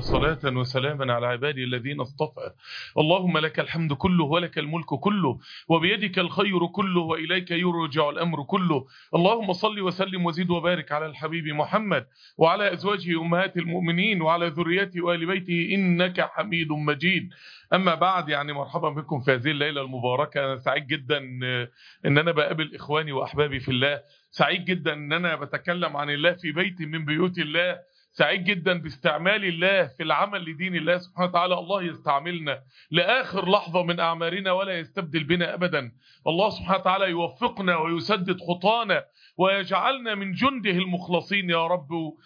وصلاة وسلاما على عبادي الذين اصطفى اللهم لك الحمد كله ولك الملك كله وبيدك الخير كله وإليك يرجع الأمر كله اللهم صل وسلم وزد وبارك على الحبيب محمد وعلى أزواجه أمهات المؤمنين وعلى ذريته وآل بيته إنك حميد مجيد أما بعد يعني مرحبا بكم في هذه الليلة المباركة أنا سعيد جدا إن أنا بقابل إخواني وأحبابي في الله سعيد جدا إن أنا بتكلم عن الله في بيت من بيوت الله سعيد جدا باستعمال الله في العمل لدين الله سبحانه وتعالى الله يستعملنا لآخر لحظة من أعمارنا ولا يستبدل بنا أبدا الله سبحانه وتعالى يوفقنا ويسدد خطانا ويجعلنا من جنده المخلصين يا رب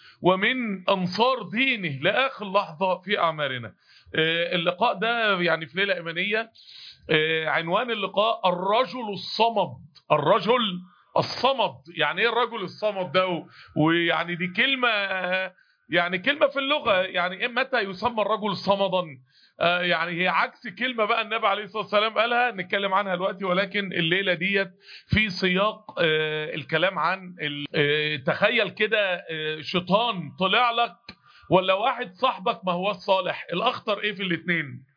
ومن أنصار دينه لآخر لحظة في أعمارنا اللقاء ده يعني في ليلة إيمانية عنوان اللقاء الرجل الصمد الرجل الصمد يعني ايه الرجل الصمد ده ويعني دي كلمة يعني كلمة في اللغة يعني متى يسمى الرجل صمدا آه يعني هي عكس كلمة بقى النبي عليه الصلاة والسلام قالها نتكلم عنها دلوقتي ولكن الليلة ديت في سياق آه الكلام عن آه تخيل كده شيطان طلع لك ولا واحد صاحبك ما هو الصالح الاخطر ايه في الاثنين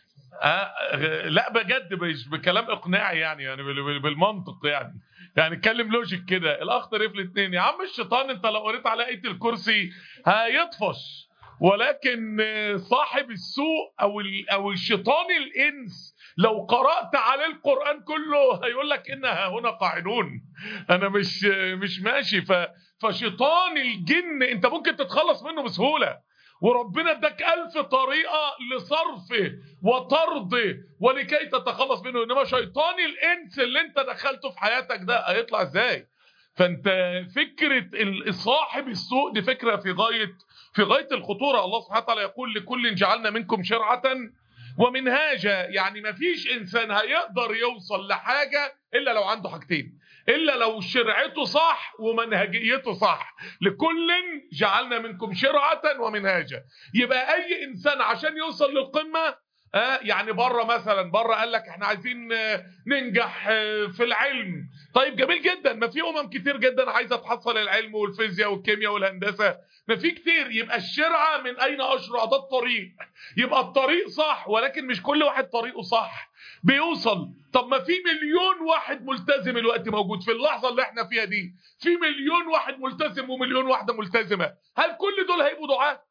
آه لا بجد مش بكلام اقناعي يعني يعني بالمنطق يعني يعني اتكلم لوجيك كده الاخطر ايه في الاثنين يا عم الشيطان انت لو قريت على ايه الكرسي هيطفش ولكن صاحب السوء او او الشيطان الانس لو قرات عليه القران كله هيقول لك انها هنا قاعدون انا مش مش ماشي ف فشيطان الجن انت ممكن تتخلص منه بسهوله وربنا اداك ألف طريقة لصرفه وطرده ولكي تتخلص منه إنما شيطان الإنس اللي انت دخلته في حياتك ده هيطلع ازاي فانت فكرة صاحب السوء دي فكرة في غاية في غاية الخطورة الله سبحانه وتعالى يقول لكل جعلنا منكم شرعة ومنهاجا يعني مفيش إنسان هيقدر يوصل لحاجة إلا لو عنده حاجتين إلا لو شرعته صح ومنهجيته صح لكل جعلنا منكم شرعة ومنهاجا يبقى أي إنسان عشان يوصل للقمة آه يعني بره مثلا بره قال لك احنا عايزين آه ننجح آه في العلم طيب جميل جدا ما في امم كتير جدا عايزه تحصل العلم والفيزياء والكيمياء والهندسه ما في كتير يبقى الشرعه من اين اشرع ده الطريق يبقى الطريق صح ولكن مش كل واحد طريقه صح بيوصل طب ما في مليون واحد ملتزم الوقت موجود في اللحظه اللي احنا فيها دي في مليون واحد ملتزم ومليون واحده ملتزمه هل كل دول هيبقوا دعاه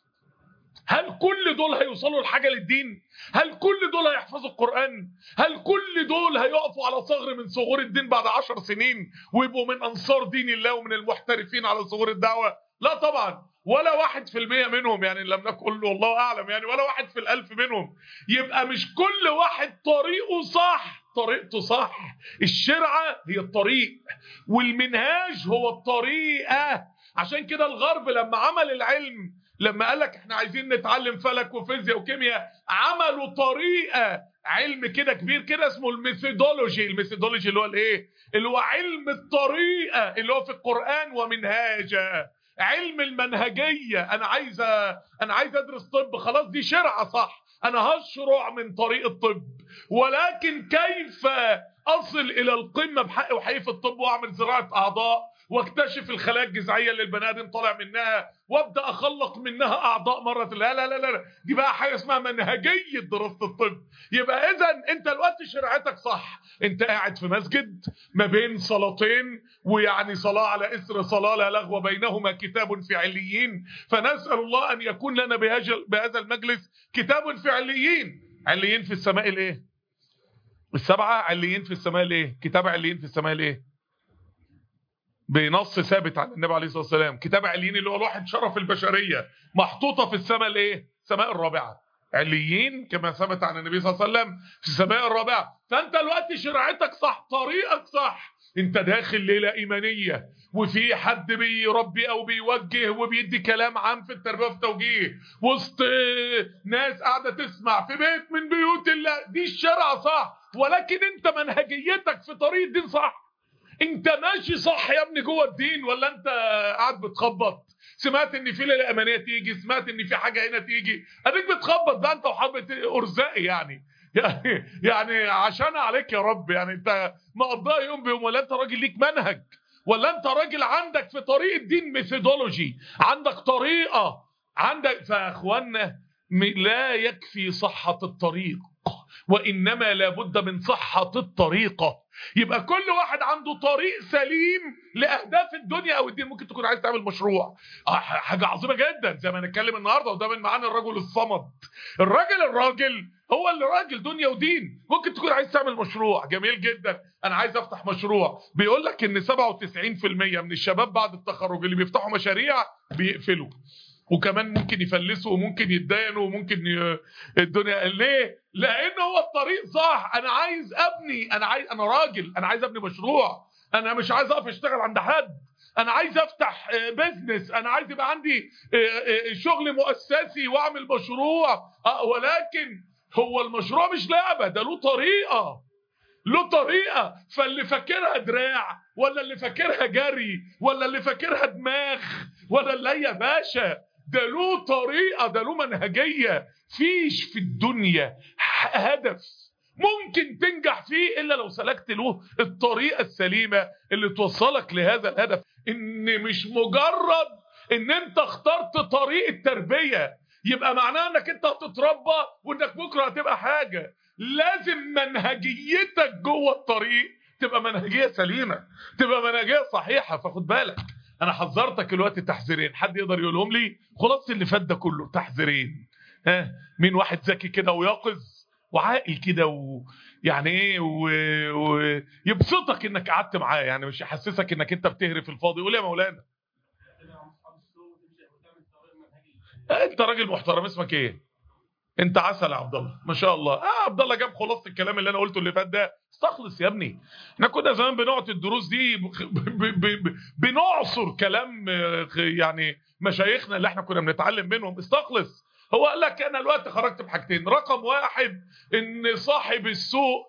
هل كل دول هيوصلوا لحاجة للدين هل كل دول هيحفظوا القرآن هل كل دول هيقفوا على ثغر من ثغور الدين بعد عشر سنين ويبقوا من أنصار دين الله ومن المحترفين على ثغور الدعوة لا طبعا ولا واحد في المية منهم يعني لم نقل والله أعلم يعني ولا واحد في الألف منهم يبقى مش كل واحد طريقه صح طريقته صح الشرعة هي الطريق والمنهاج هو الطريقة عشان كده الغرب لما عمل العلم لما قال لك احنا عايزين نتعلم فلك وفيزياء وكيمياء عملوا طريقه علم كده كبير كده اسمه الميثودولوجي الميثودولوجي اللي هو الايه اللي هو علم الطريقه اللي هو في القران ومنهاجا علم المنهجيه انا عايز انا عايز ادرس طب خلاص دي شرعه صح انا هشرع من طريق الطب ولكن كيف اصل الى القمه بحق وحقيقه في الطب واعمل زراعه اعضاء واكتشف الخلايا الجذعيه اللي البني ادم طالع منها وابدا اخلق منها اعضاء مره لا لا لا لا دي بقى حاجه اسمها منهجيه دراسه الطب يبقى اذا انت دلوقتي شريعتك صح انت قاعد في مسجد ما بين صلاتين ويعني صلاه على اثر صلاه لا لغو بينهما كتاب في عليين فنسال الله ان يكون لنا بهذا المجلس كتاب في عليين عليين في السماء الايه السبعه عليين في السماء الايه كتاب عليين في السماء الايه بنص ثابت عن النبي عليه الصلاه والسلام كتاب عليين اللي هو الواحد شرف البشريه محطوطه في السماء الايه السماء الرابعه عليين كما ثبت عن النبي صلى الله عليه وسلم في السماء الرابعه فانت دلوقتي شريعتك صح طريقك صح انت داخل ليله ايمانيه وفي حد بيربي او بيوجه وبيدي كلام عام في التربيه والتوجيه وسط ناس قاعده تسمع في بيت من بيوت الله دي الشرع صح ولكن انت منهجيتك في طريق الدين صح انت ماشي صح يا ابني جوه الدين ولا انت قاعد بتخبط سمعت ان في ليله امانيه تيجي سمعت ان في حاجه هنا تيجي اديك بتخبط بقى انت وحبه ارزاقي يعني يعني يعني عشان عليك يا رب يعني انت مقضاها يوم بيوم ولا انت راجل ليك منهج ولا انت راجل عندك في طريق الدين ميثودولوجي عندك طريقه عندك فاخوانا لا يكفي صحة الطريق وإنما لابد من صحة الطريقة يبقى كل واحد عنده طريق سليم لأهداف الدنيا أو الدين ممكن تكون عايز تعمل مشروع حاجة عظيمة جدا زي ما نتكلم النهاردة وده من معاني الرجل الصمد الراجل الراجل هو اللي راجل دنيا ودين ممكن تكون عايز تعمل مشروع جميل جدا انا عايز افتح مشروع بيقول لك ان 97% من الشباب بعد التخرج اللي بيفتحوا مشاريع بيقفلوا وكمان ممكن يفلسوا وممكن يتدينوا وممكن ي... الدنيا ليه لان هو الطريق صح انا عايز ابني انا عايز انا راجل انا عايز ابني مشروع انا مش عايز اقف اشتغل عند حد انا عايز افتح بزنس انا عايز يبقى عندي شغل مؤسسي واعمل مشروع ولكن هو المشروع مش لعبه ده له طريقه له طريقه فاللي فاكرها دراع ولا اللي فاكرها جري ولا اللي فاكرها دماغ ولا اللي هي باشا ده له طريقه ده له منهجيه فيش في الدنيا هدف ممكن تنجح فيه الا لو سلكت له الطريقه السليمه اللي توصلك لهذا الهدف ان مش مجرد ان انت اخترت طريق التربيه يبقى معناه انك انت هتتربى وانك بكره هتبقى حاجه لازم منهجيتك جوه الطريق تبقى منهجيه سليمه تبقى منهجيه صحيحه فخد بالك انا حذرتك الوقت تحذيرين حد يقدر يقولهم لي خلاص اللي فات ده كله تحذيرين ها مين واحد ذكي كده ويقظ وعاقل كده ويعني ايه ويبسطك و... انك قعدت معاه يعني مش يحسسك انك انت بتهري في الفاضي قول يا مولانا انت راجل محترم اسمك ايه انت عسل يا عبد الله ما شاء الله اه عبد الله جاب خلاصه الكلام اللي انا قلته اللي فات ده استخلص يا ابني احنا كنا زمان بنقعد الدروس دي ب... ب... ب... بنعصر كلام يعني مشايخنا اللي احنا كنا بنتعلم منهم استخلص هو قال لك انا الوقت خرجت بحاجتين رقم واحد ان صاحب السوق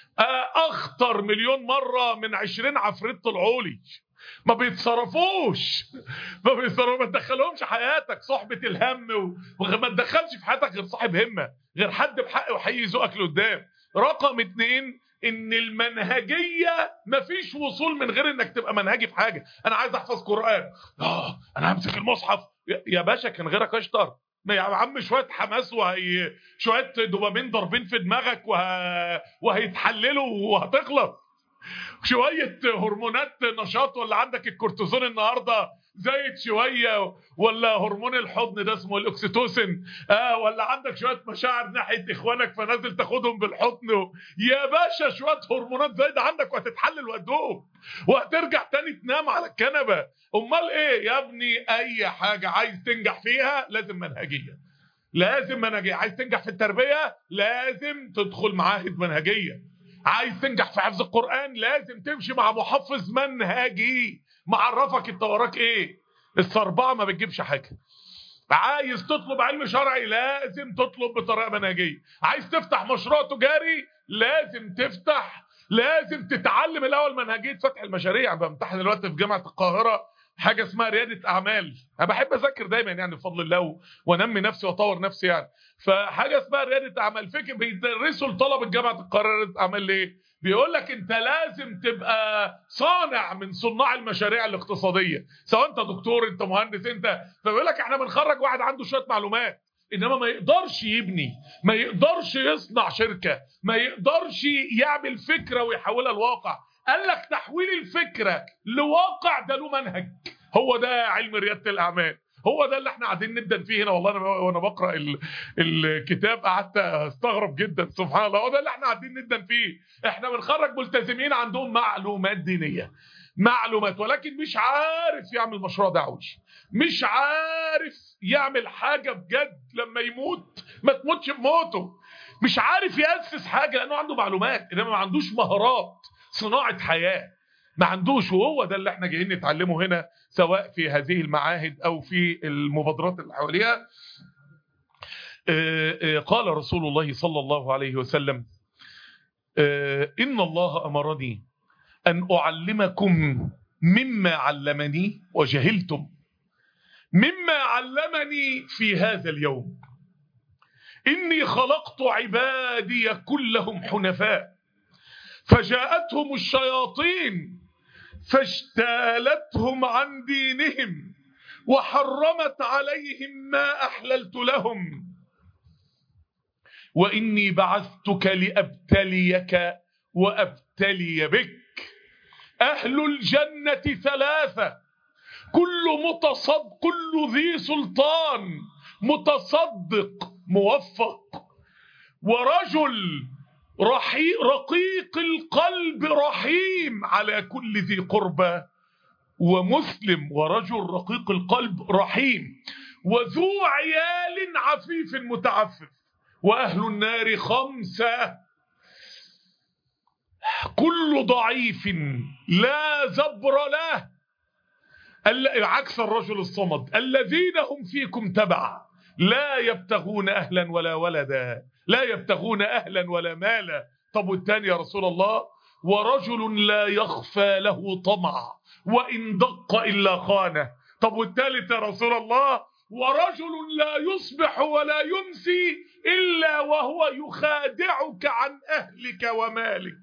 اخطر مليون مره من 20 عفريت طلعوا لي ما بيتصرفوش ما بيتصرفوش ما تدخلهمش حياتك صحبة الهم وما تدخلش في حياتك غير صاحب همة غير حد بحق وحي يزوقك لقدام رقم اتنين ان المنهجية مفيش وصول من غير انك تبقى منهجي في حاجة انا عايز احفظ قرآن اه انا همسك المصحف يا باشا كان غيرك اشطر يا عم شويه حماس وهي شويه دوبامين ضاربين في دماغك وه... وهيتحللوا وهتخلص شويه هرمونات نشاط ولا عندك الكورتيزون النهارده زايد شويه ولا هرمون الحضن ده اسمه الاكسيتوسين اه ولا عندك شويه مشاعر ناحيه اخوانك فنازل تاخدهم بالحضن يا باشا شويه هرمونات زايده عندك وهتتحلل وهتدوب وهترجع تاني تنام على الكنبه امال ايه يا ابني اي حاجه عايز تنجح فيها لازم منهجيه لازم منهجيه عايز تنجح في التربيه لازم تدخل معاهد منهجيه عايز تنجح في حفظ القرآن لازم تمشي مع محفظ منهجي معرفك انت وراك ايه الصربعة ما بتجيبش حاجة عايز تطلب علم شرعي لازم تطلب بطريقة منهجية عايز تفتح مشروع تجاري لازم تفتح لازم تتعلم الاول منهجية فتح المشاريع بمتحن دلوقتي في جامعة القاهرة حاجة اسمها ريادة أعمال أنا بحب أذاكر دايما يعني بفضل الله وأنمي نفسي وأطور نفسي يعني فحاجة اسمها ريادة أعمال فكر بيدرسوا لطلبة جامعة القاهرة ريادة أعمال ليه؟ بيقول لك أنت لازم تبقى صانع من صناع المشاريع الاقتصادية سواء أنت دكتور أنت مهندس أنت فبيقول لك إحنا بنخرج واحد عنده شوية معلومات انما ما يقدرش يبني ما يقدرش يصنع شركة ما يقدرش يعمل فكرة ويحولها لواقع قال لك تحويل الفكرة لواقع ده له منهج هو ده علم ريادة الأعمال هو ده اللي احنا قاعدين ندن فيه هنا والله انا وانا بقرا ال... الكتاب قعدت استغرب جدا سبحان الله هو ده اللي احنا قاعدين ندن فيه احنا بنخرج ملتزمين عندهم معلومات دينيه معلومات ولكن مش عارف يعمل مشروع دعوي مش عارف يعمل حاجه بجد لما يموت ما تموتش بموته مش عارف ياسس حاجه لانه عنده معلومات انما ما عندوش مهارات صناعه حياه ما عندوش وهو ده اللي احنا جايين نتعلمه هنا سواء في هذه المعاهد او في المبادرات اللي حواليها قال رسول الله صلى الله عليه وسلم ان الله امرني ان اعلمكم مما علمني وجهلتم مما علمني في هذا اليوم اني خلقت عبادي كلهم حنفاء فجاءتهم الشياطين فاجتالتهم عن دينهم وحرمت عليهم ما أحللت لهم وإني بعثتك لأبتليك وأبتلي بك أهل الجنة ثلاثة كل متصد كل ذي سلطان متصدق موفق ورجل رحي رقيق القلب رحيم على كل ذي قربى ومسلم ورجل رقيق القلب رحيم وذو عيال عفيف متعفف وأهل النار خمسة كل ضعيف لا زبر له عكس الرجل الصمد الذين هم فيكم تبع لا يبتغون أهلا ولا ولدا لا يبتغون أهلا ولا مالا طب والتاني يا رسول الله ورجل لا يخفى له طمع وإن دق إلا خانه طب والثالث يا رسول الله ورجل لا يصبح ولا يمسي إلا وهو يخادعك عن أهلك ومالك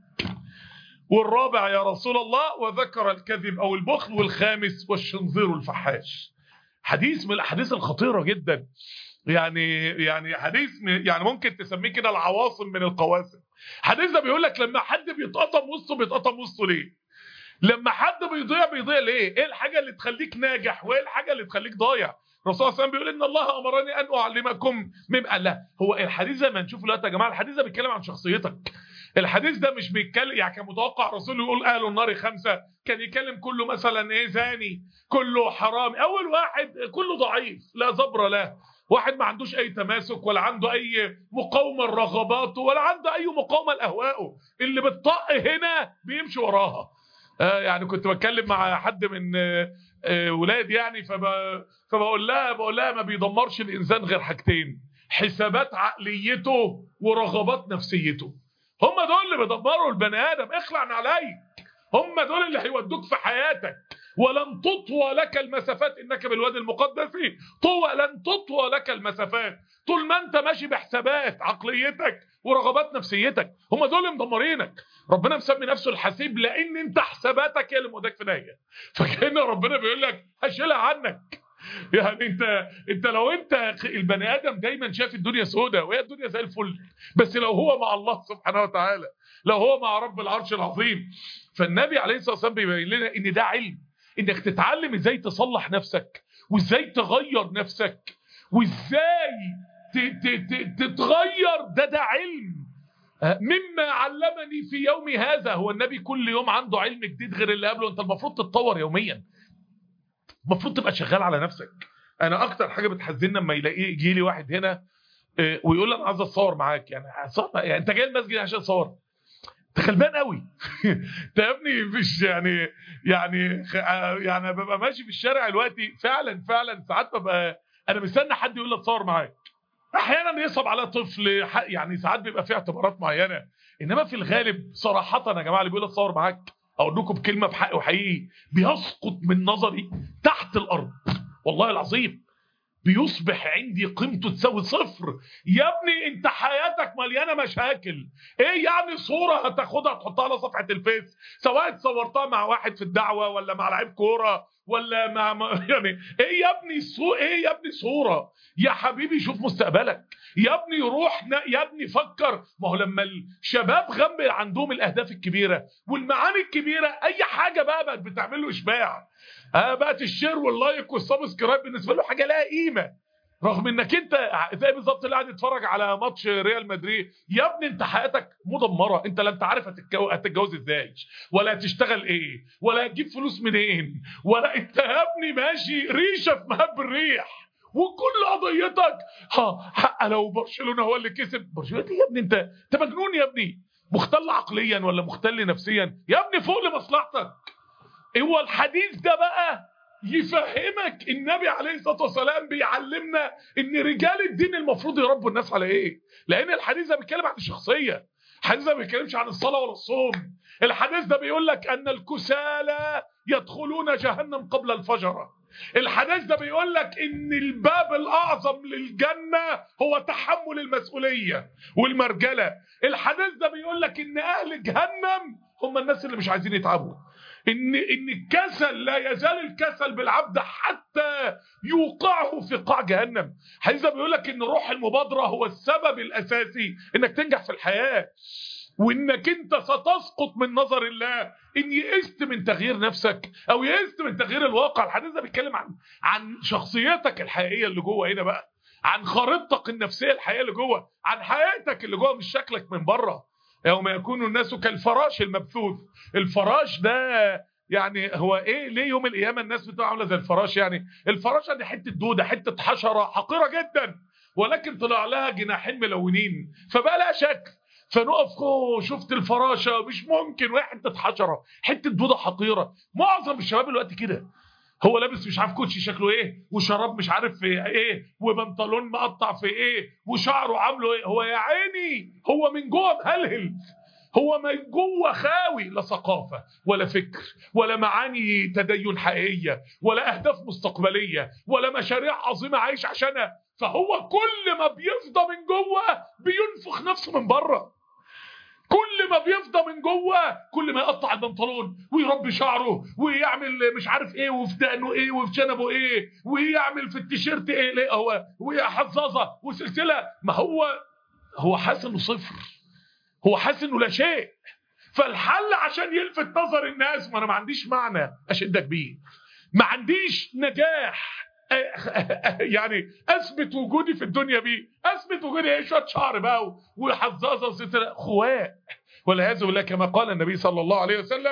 والرابع يا رسول الله وذكر الكذب أو البخل والخامس والشنظير الفحاش حديث من الأحاديث الخطيرة جدا يعني يعني حديث يعني ممكن تسميه كده العواصم من القواسم حديث ده بيقول لك لما حد بيتقطم وسطه بيتقطم وسطه ليه لما حد بيضيع بيضيع ليه ايه الحاجه اللي تخليك ناجح وايه الحاجه اللي تخليك ضايع الرسول صلى الله عليه وسلم بيقول ان الله امرني ان اعلمكم مما لا هو الحديث زي ما نشوف دلوقتي يا جماعه الحديث ده بيتكلم عن شخصيتك الحديث ده مش بيتكلم يعني كان متوقع الرسول يقول اهل النار خمسه كان يكلم كله مثلا ايه زاني كله حرام اول واحد كله ضعيف لا زبر له واحد ما عندوش اي تماسك ولا عنده اي مقاومه لرغباته ولا عنده اي مقاومه لاهوائه اللي بتطق هنا بيمشي وراها آه يعني كنت بتكلم مع حد من آه آه ولاد يعني فب... فبقول لها بقول لها ما بيدمرش الانسان غير حاجتين حسابات عقليته ورغبات نفسيته هم دول اللي بيدمروا البني ادم اخلع عليك هم دول اللي هيودوك في حياتك ولن تطوى لك المسافات انك بالوادي المقدس طوى لن تطوى لك المسافات طول ما انت ماشي بحسابات عقليتك ورغبات نفسيتك هم دول اللي مدمرينك ربنا مسمي نفسه الحسيب لان انت حساباتك هي اللي موداك في داهيه فكان ربنا بيقول لك هشيلها عنك يعني انت انت لو انت البني ادم دايما شايف الدنيا سوداء وهي الدنيا زي الفل بس لو هو مع الله سبحانه وتعالى لو هو مع رب العرش العظيم فالنبي عليه الصلاه والسلام بيبين لنا ان ده علم انك تتعلم ازاي تصلح نفسك وازاي تغير نفسك وازاي تتغير ده ده علم مما علمني في يومي هذا هو النبي كل يوم عنده علم جديد غير اللي قبله انت المفروض تتطور يوميا المفروض تبقى شغال على نفسك انا اكتر حاجه بتحزننا لما يلاقي يجي لي واحد هنا ويقول لي انا عايز اتصور معاك يعني, يعني انت جاي المسجد عشان تصور انت غلبان قوي انت يا ابني مش يعني يعني يعني ببقى ماشي في الشارع دلوقتي فعلا فعلا ساعات ببقى انا مستني حد يقول لي اتصور معاك احيانا يصعب على طفل يعني ساعات بيبقى فيه اعتبارات معينه انما في الغالب صراحه يا جماعه اللي بيقول لي اتصور معاك اقول لكم بكلمه بحق وحقيقي بيسقط من نظري تحت الارض والله العظيم بيصبح عندي قيمته تساوي صفر يا ابني انت حياتك مليانه مشاكل ايه يعني صوره هتاخدها تحطها على صفحه الفيس سواء صورتها مع واحد في الدعوه ولا مع لعيب كوره ولا مع يعني ايه يا ابني صو... ايه يا ابني صوره يا حبيبي شوف مستقبلك يا ابني روح ن... يا ابني فكر ما هو لما الشباب غم عندهم الاهداف الكبيره والمعاني الكبيره اي حاجه بقى بقت بتعمل له اشباع اه بقت الشير واللايك والسبسكرايب بالنسبه له حاجه لها قيمه رغم انك انت زي بالظبط اللي قاعد يتفرج على ماتش ريال مدريد يا ابني انت حياتك مدمره انت لا انت عارف هتتجوز ازاي ولا هتشتغل ايه ولا هتجيب فلوس منين ولا انت يا ابني ماشي ريشه في مهب الريح وكل قضيتك ها حق لو برشلونه هو اللي كسب برشلونه يا ابني انت انت مجنون يا ابني مختل عقليا ولا مختل نفسيا يا ابني فوق لمصلحتك هو الحديث ده بقى يفهمك النبي عليه الصلاه والسلام بيعلمنا ان رجال الدين المفروض يربوا الناس على ايه لان الحديث ده بيتكلم عن الشخصيه الحديث ده ما بيتكلمش عن الصلاه ولا الصوم الحديث ده بيقول لك ان الكسالى يدخلون جهنم قبل الفجر الحديث ده بيقول لك ان الباب الاعظم للجنه هو تحمل المسؤوليه والمرجله الحديث ده بيقول لك ان اهل جهنم هم الناس اللي مش عايزين يتعبوا ان ان الكسل لا يزال الكسل بالعبد حتى يوقعه في قاع جهنم حديث بيقول لك ان روح المبادره هو السبب الاساسي انك تنجح في الحياه وانك انت ستسقط من نظر الله ان يئست من تغيير نفسك او يئست من تغيير الواقع الحديث ده بيتكلم عن عن شخصيتك الحقيقيه اللي جوه هنا بقى عن خريطتك النفسيه الحقيقيه اللي جوه عن حياتك اللي جوه مش شكلك من بره يوم يكون الناس كالفراش المبثوث الفراش ده يعني هو ايه ليه يوم القيامه الناس بتبقى عامله زي الفراش يعني الفراشه دي حته دوده حته حشره حقيره جدا ولكن طلع لها جناحين ملونين فبقى لها شكل فنقف اوه شفت الفراشه مش ممكن وهي حته حشره حته دوده حقيره معظم الشباب الوقت كده هو لابس مش عارف كوتشي شكله ايه وشراب مش عارف في ايه وبنطلون مقطع في ايه وشعره عامله ايه هو يا عيني هو من جوه مهلهل هو من جوه خاوي لا ثقافه ولا فكر ولا معاني تدين حقيقيه ولا اهداف مستقبليه ولا مشاريع عظيمه عايش عشانها فهو كل ما بيفضى من جوه بينفخ نفسه من بره كل ما بيفضى من جوه كل ما يقطع البنطلون ويربي شعره ويعمل مش عارف ايه وفي دقنه ايه وفي شنبه ايه ويعمل في التيشيرت ايه ليه هو وحظاظه وسلسله ما هو هو حاسس انه صفر هو حاسس انه لا شيء فالحل عشان يلفت نظر الناس ما انا ما عنديش معنى اشدك بيه ما عنديش نجاح يعني اثبت وجودي في الدنيا بيه اثبت وجودي ايه شويه شعر بقى وحظاظه وستر خواء والعياذ بالله كما قال النبي صلى الله عليه وسلم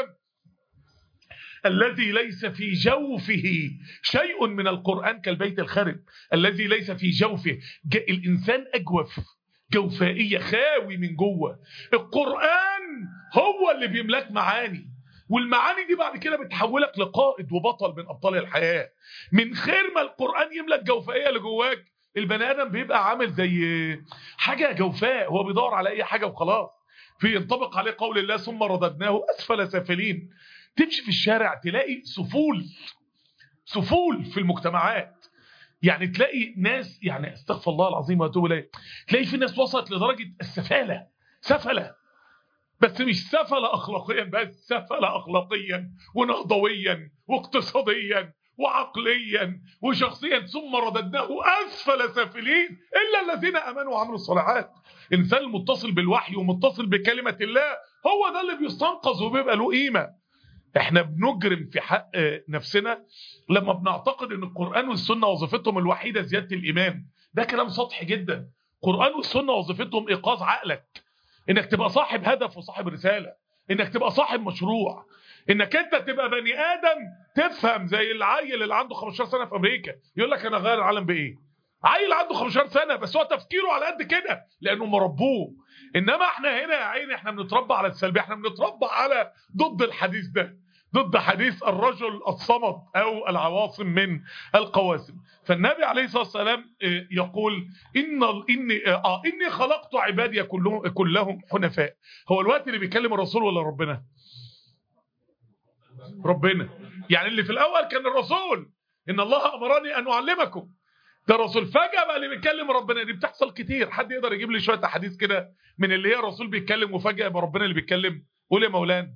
الذي ليس في جوفه شيء من القرآن كالبيت الخرب الذي ليس في جوفه الإنسان أجوف جوفائية خاوي من جوه القرآن هو اللي بيملك معاني والمعاني دي بعد كده بتحولك لقائد وبطل من ابطال الحياه من خير ما القران يملك جوفائيه اللي جواك البني ادم بيبقى عامل زي حاجه جوفاء هو بيدور على اي حاجه وخلاص في ينطبق عليه قول الله ثم رددناه اسفل سافلين تمشي في الشارع تلاقي سفول سفول في المجتمعات يعني تلاقي ناس يعني استغفر الله العظيم واتوب اليه تلاقي في ناس وصلت لدرجه السفاله سفله بس مش سفلة أخلاقيا بس سفلة أخلاقيا ونهضويا واقتصاديا وعقليا وشخصيا ثم رددناه أسفل سافلين إلا الذين أمنوا وعملوا الصالحات إنسان المتصل بالوحي ومتصل بكلمة الله هو ده اللي بيستنقذ وبيبقى له قيمة احنا بنجرم في حق نفسنا لما بنعتقد ان القرآن والسنة وظيفتهم الوحيدة زيادة الإيمان ده كلام سطحي جدا القرآن والسنة وظيفتهم إيقاظ عقلك انك تبقى صاحب هدف وصاحب رسالة انك تبقى صاحب مشروع انك انت تبقى بني ادم تفهم زي العيل اللي عنده 15 سنة في امريكا يقول لك انا غير العالم بايه عيل عنده 15 سنة بس هو تفكيره على قد كده لانه مربوه انما احنا هنا يا عيني احنا بنتربى على السلبي احنا بنتربى على ضد الحديث ده ضد حديث الرجل الصمد او العواصم من القواسم فالنبي عليه الصلاه والسلام يقول ان اني اه اني خلقت عبادي كلهم كلهم حنفاء هو الوقت اللي بيكلم الرسول ولا ربنا ربنا يعني اللي في الاول كان الرسول ان الله امرني ان اعلمكم ده الرسول فجاه بقى اللي بيتكلم ربنا دي بتحصل كتير حد يقدر يجيب لي شويه احاديث كده من اللي هي الرسول بيتكلم وفجاه يبقى ربنا اللي بيتكلم قول يا مولانا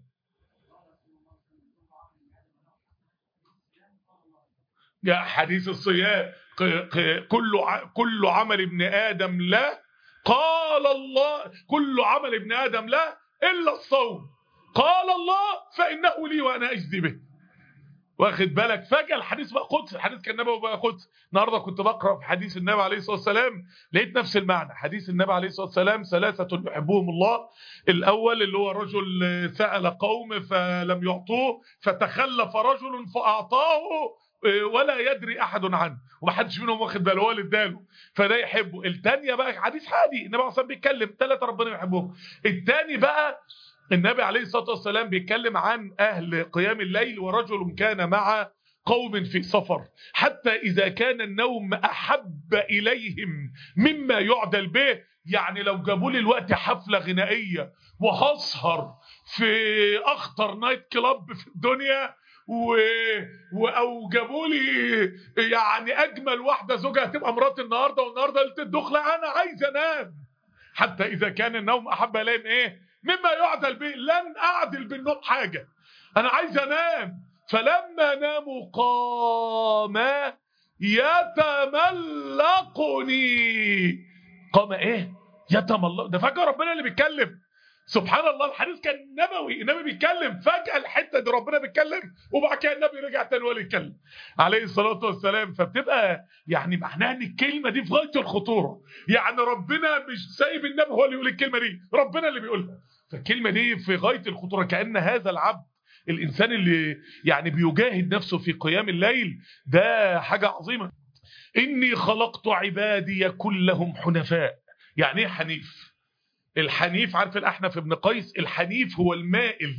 جاء حديث الصيام كل كل عمل ابن ادم لا قال الله كل عمل ابن ادم لا الا الصوم قال الله فانه لي وانا اجزي به واخد بالك فجاه الحديث بقى قدس الحديث كان نبوي بقى قدس النهارده كنت بقرا في حديث النبي عليه الصلاه والسلام لقيت نفس المعنى حديث النبي عليه الصلاه والسلام ثلاثه يحبهم الله الاول اللي هو رجل سال قوم فلم يعطوه فتخلف رجل فاعطاه ولا يدري احد عنه ومحدش منهم واخد باله هو اللي اداله فده يحبه الثانيه بقى حديث هادي النبي عليه الصلاه بيتكلم ثلاثه ربنا يحبهم الثاني بقى النبي عليه الصلاه والسلام بيتكلم عن اهل قيام الليل ورجل كان مع قوم في سفر حتى اذا كان النوم احب اليهم مما يعدل به يعني لو جابوا لي الوقت حفله غنائيه وهسهر في اخطر نايت كلاب في الدنيا و... و... او جابوا لي يعني اجمل واحده زوجها هتبقى مراتي النهارده والنهارده ليله الدخله انا عايز انام حتى اذا كان النوم احب اليهم ايه مما يعدل به لن اعدل بالنوم حاجه انا عايز انام فلما ناموا قاما يتملقني قام ايه يتملق ده فجأة ربنا اللي بيتكلم سبحان الله الحديث كان نبوي النبي بيتكلم فجأة الحتة دي ربنا بيتكلم وبعد كده النبي رجع تاني ولا يتكلم عليه الصلاة والسلام فبتبقى يعني معناها ان الكلمة دي في غاية الخطورة يعني ربنا مش سايب النبي هو اللي يقول الكلمة دي ربنا اللي بيقولها فالكلمة دي في غاية الخطورة كأن هذا العبد الإنسان اللي يعني بيجاهد نفسه في قيام الليل ده حاجة عظيمة إني خلقت عبادي كلهم حنفاء يعني ايه حنيف الحنيف عارف الأحنف ابن قيس الحنيف هو المائل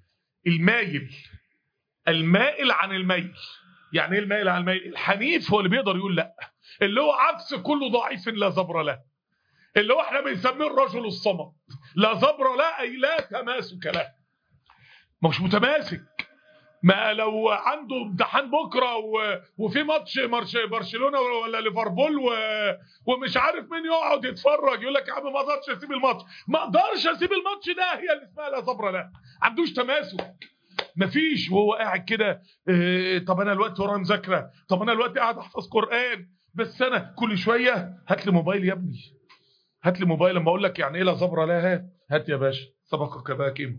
المايل المائل عن الميل يعني ايه المائل عن الميل الحنيف هو اللي بيقدر يقول لا اللي هو عكس كل ضعيف لا زبر له اللي هو احنا بنسميه الرجل الصمد لا زبر له اي لا تماسك له مش متماسك ما لو عنده امتحان بكره و... وفي ماتش مرش... برشلونه ولا ليفربول و... ومش عارف مين يقعد يتفرج يقول لك يا عم ما اقدرش اسيب الماتش ما اقدرش اسيب الماتش ده هي اللي اسمها لا صبر لا عندوش تماسك مفيش وهو قاعد كده إيه طب انا الوقت ورايا مذاكره طب انا الوقت قاعد احفظ قران بس انا كل شويه هات لي موبايل يا ابني هات لي موبايل لما اقول لك يعني ايه لا صبر لا هات هات يا باشا سبقك بقى كيمو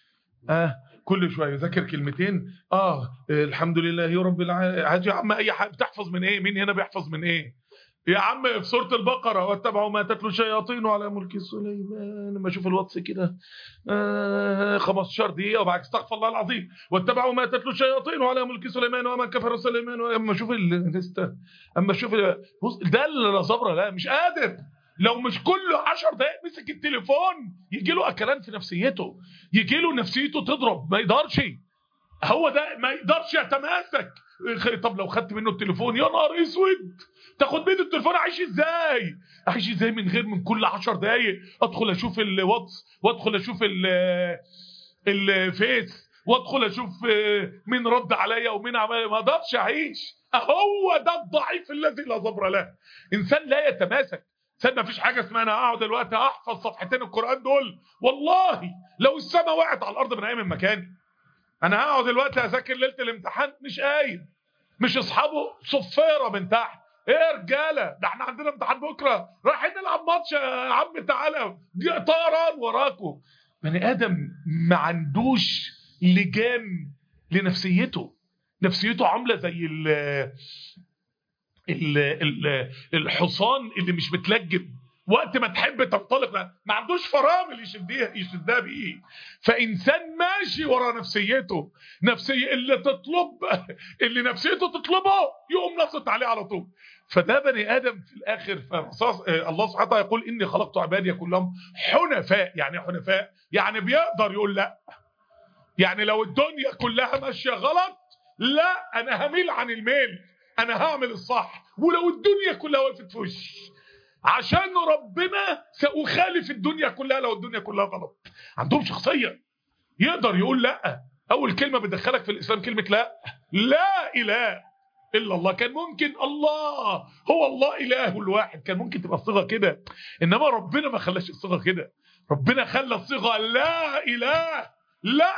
اه كل شويه ذاكر كلمتين اه الحمد لله رب العالمين يا عم اي حاجه بتحفظ من ايه مين هنا بيحفظ من ايه يا عم في سوره البقره واتبعوا ما تتلو الشياطين على ملك سليمان لما اشوف الواتس كده آه 15 دقيقه وبعد استغفر الله العظيم واتبعوا ما تتلو الشياطين على ملك سليمان وما كفر سليمان اما اشوف الليسته اما اشوف بص ده اللي لا صبر لا مش قادر لو مش كل 10 دقائق مسك التليفون يجي له اكلان في نفسيته يجي له نفسيته تضرب ما يقدرش هو ده ما يقدرش يتماسك طب لو خدت منه التليفون يا نهار اسود تاخد منه التليفون اعيش ازاي اعيش ازاي من غير من كل 10 دقائق ادخل اشوف الواتس وادخل اشوف الفيس وادخل اشوف مين رد عليا ومين عمل ما اقدرش اعيش هو ده الضعيف الذي لا صبر له انسان لا يتماسك سيد ما فيش حاجة اسمها انا اقعد دلوقتي احفظ صفحتين القرآن دول والله لو السماء وقعت على الارض من ايام مكاني انا هقعد دلوقتي اذاكر ليله الامتحان مش قايم مش اصحابه صفيره من تحت ايه يا رجاله ده احنا عندنا امتحان بكره رايحين نلعب ماتش يا عم تعالى دي طيران وراكم بني ادم ما عندوش لجام لنفسيته نفسيته عامله زي ال ال ال الحصان اللي مش متلجم وقت ما تحب تنطلق ما عندوش فرامل يشدها يشدها بايه فانسان ماشي ورا نفسيته نفسيه اللي تطلب اللي نفسيته تطلبه يقوم نصت عليه على طول فده بني ادم في الاخر الله سبحانه وتعالى يقول اني خلقت عبادي كلهم حنفاء يعني حنفاء يعني بيقدر يقول لا يعني لو الدنيا كلها ماشيه غلط لا انا هميل عن الميل انا هعمل الصح ولو الدنيا كلها وقفت في وشي عشان ربنا سأخالف الدنيا كلها لو الدنيا كلها غلط عندهم شخصية يقدر يقول لا أول كلمة بتدخلك في الإسلام كلمة لا لا إله إلا الله كان ممكن الله هو الله إله الواحد كان ممكن تبقى الصيغة كده إنما ربنا ما خلاش الصيغة كده ربنا خلى الصيغة لا إله لا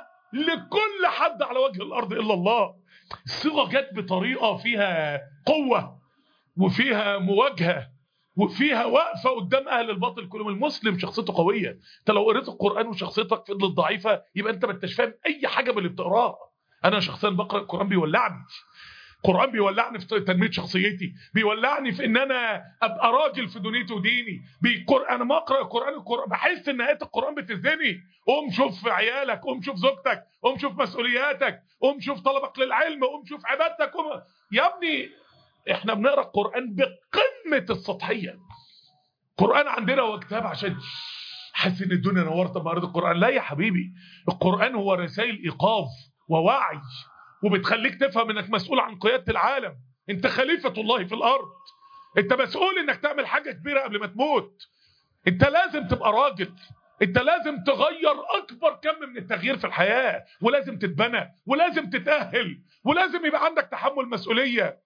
لكل حد على وجه الأرض إلا الله الصيغة جت بطريقة فيها قوة وفيها مواجهة وفيها وقفة قدام أهل الباطل كلهم المسلم شخصيته قوية انت لو قريت القرآن وشخصيتك فضلت ضعيفة يبقى انت ما انتش فاهم أي حاجة من اللي بتقراه أنا شخصيا بقرأ القرآن بيولعني القرآن بيولعني في تنمية شخصيتي بيولعني في ان انا ابقى راجل في دنيتي وديني بيقر... انا ما اقرا القرآن القرآن بحس ان آيات القرآن بتزني قوم شوف عيالك قوم شوف زوجتك قوم شوف مسؤولياتك قوم شوف طلبك للعلم قوم شوف عبادتك قوم... يا ابني احنا بنقرا القرآن بقمة السطحية القرآن عندنا هو كتاب عشان حاسس ان الدنيا نورت لما قريت القرآن لا يا حبيبي القرآن هو رسائل ايقاظ ووعي وبتخليك تفهم انك مسؤول عن قيادة العالم انت خليفة الله في الارض انت مسؤول انك تعمل حاجة كبيرة قبل ما تموت انت لازم تبقى راجل انت لازم تغير اكبر كم من التغيير في الحياة ولازم تتبنى ولازم تتأهل ولازم يبقى عندك تحمل مسؤولية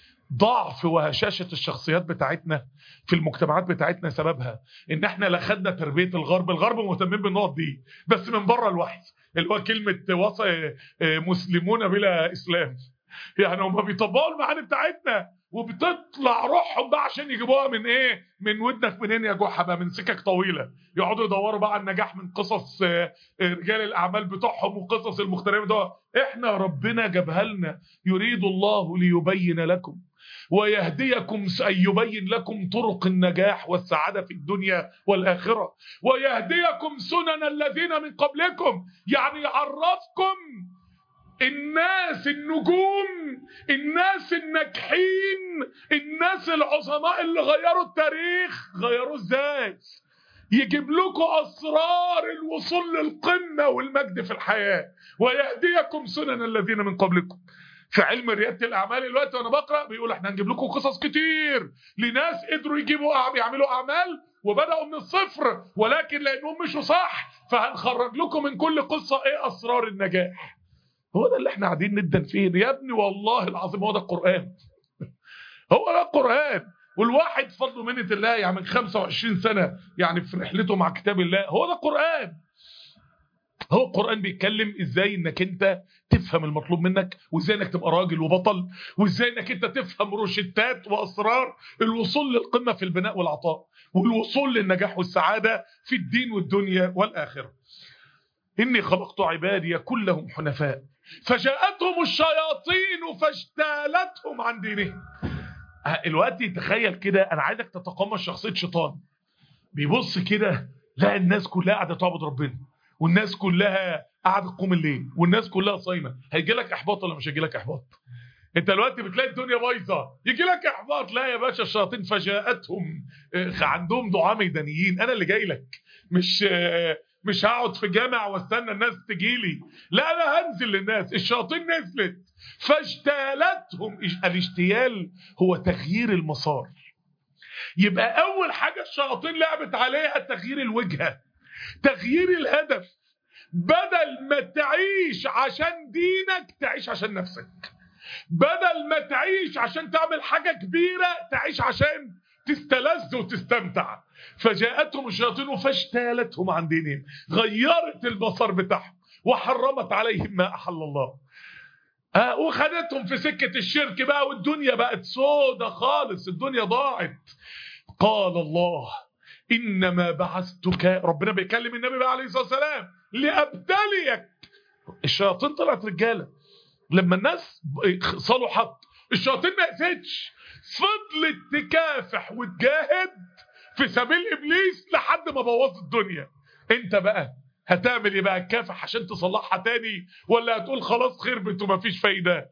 ضعف وهشاشة الشخصيات بتاعتنا في المجتمعات بتاعتنا سببها ان احنا لا خدنا تربية الغرب الغرب مهتمين بالنقط دي بس من بره الوحي اللي هو كلمة وصى مسلمون بلا اسلام يعني هم بيطبقوا المعاني بتاعتنا وبتطلع روحهم بقى عشان يجيبوها من ايه من ودنك منين يا جحا بقى من سكك طويله يقعدوا يدوروا بقى على النجاح من قصص آه، آه، رجال الاعمال بتوعهم وقصص المغتربين ده احنا ربنا جابها لنا يريد الله ليبين لكم ويهديكم أن يبين لكم طرق النجاح والسعادة في الدنيا والآخرة ويهديكم سنن الذين من قبلكم يعني يعرفكم الناس النجوم الناس الناجحين الناس العظماء اللي غيروا التاريخ غيروه ازاي يجيب لكم اسرار الوصول للقمه والمجد في الحياه ويهديكم سنن الذين من قبلكم في علم رياده الاعمال دلوقتي وانا بقرا بيقول احنا هنجيب لكم قصص كتير لناس قدروا يجيبوا أعم- يعملوا اعمال وبداوا من الصفر ولكن لانهم مشوا صح فهنخرج لكم من كل قصه ايه اسرار النجاح هو ده اللي احنا قاعدين ندن فيه يا ابني والله العظيم هو ده القرآن هو ده القرآن والواحد فضل منة الله يعني من 25 سنة يعني في رحلته مع كتاب الله هو ده القرآن هو القرآن بيتكلم ازاي انك انت تفهم المطلوب منك وازاي انك تبقى راجل وبطل وازاي انك انت تفهم روشتات واسرار الوصول للقمة في البناء والعطاء والوصول للنجاح والسعادة في الدين والدنيا والآخرة إني خلقت عبادي كلهم حنفاء فجاءتهم الشياطين فاجتالتهم عن دينهم ها، الوقت تخيل كده انا عايزك تتقمص شخصيه شيطان بيبص كده لا الناس كلها قاعده تعبد ربنا والناس كلها قاعده تقوم الليل والناس كلها صايمه هيجي لك احباط ولا مش هيجي لك احباط انت دلوقتي بتلاقي الدنيا بايظه يجي لك احباط لا يا باشا الشياطين فجاءتهم آه، عندهم دعاء ميدانيين انا اللي جاي لك مش آه، مش هقعد في جامع واستنى الناس تجي لي لا انا هنزل للناس الشياطين نزلت فاجتالتهم الاجتيال هو تغيير المسار يبقى اول حاجه الشياطين لعبت عليها تغيير الوجهه تغيير الهدف بدل ما تعيش عشان دينك تعيش عشان نفسك بدل ما تعيش عشان تعمل حاجه كبيره تعيش عشان تستلذ وتستمتع فجاءتهم الشياطين فاجتالتهم عن دينهم غيرت البصر بتاعهم وحرمت عليهم ما احل الله آه وخدتهم في سكه الشرك بقى والدنيا بقت سودة خالص الدنيا ضاعت قال الله انما بعثتك ربنا بيكلم النبي بقى عليه الصلاه والسلام لابتليك الشياطين طلعت رجاله لما الناس صلحت الشياطين ما قفتش فضلت تكافح وتجاهد في سبيل ابليس لحد ما بوظت الدنيا انت بقى هتعمل ايه بقى تكافح عشان تصلحها تاني ولا هتقول خلاص خربت ومفيش فايده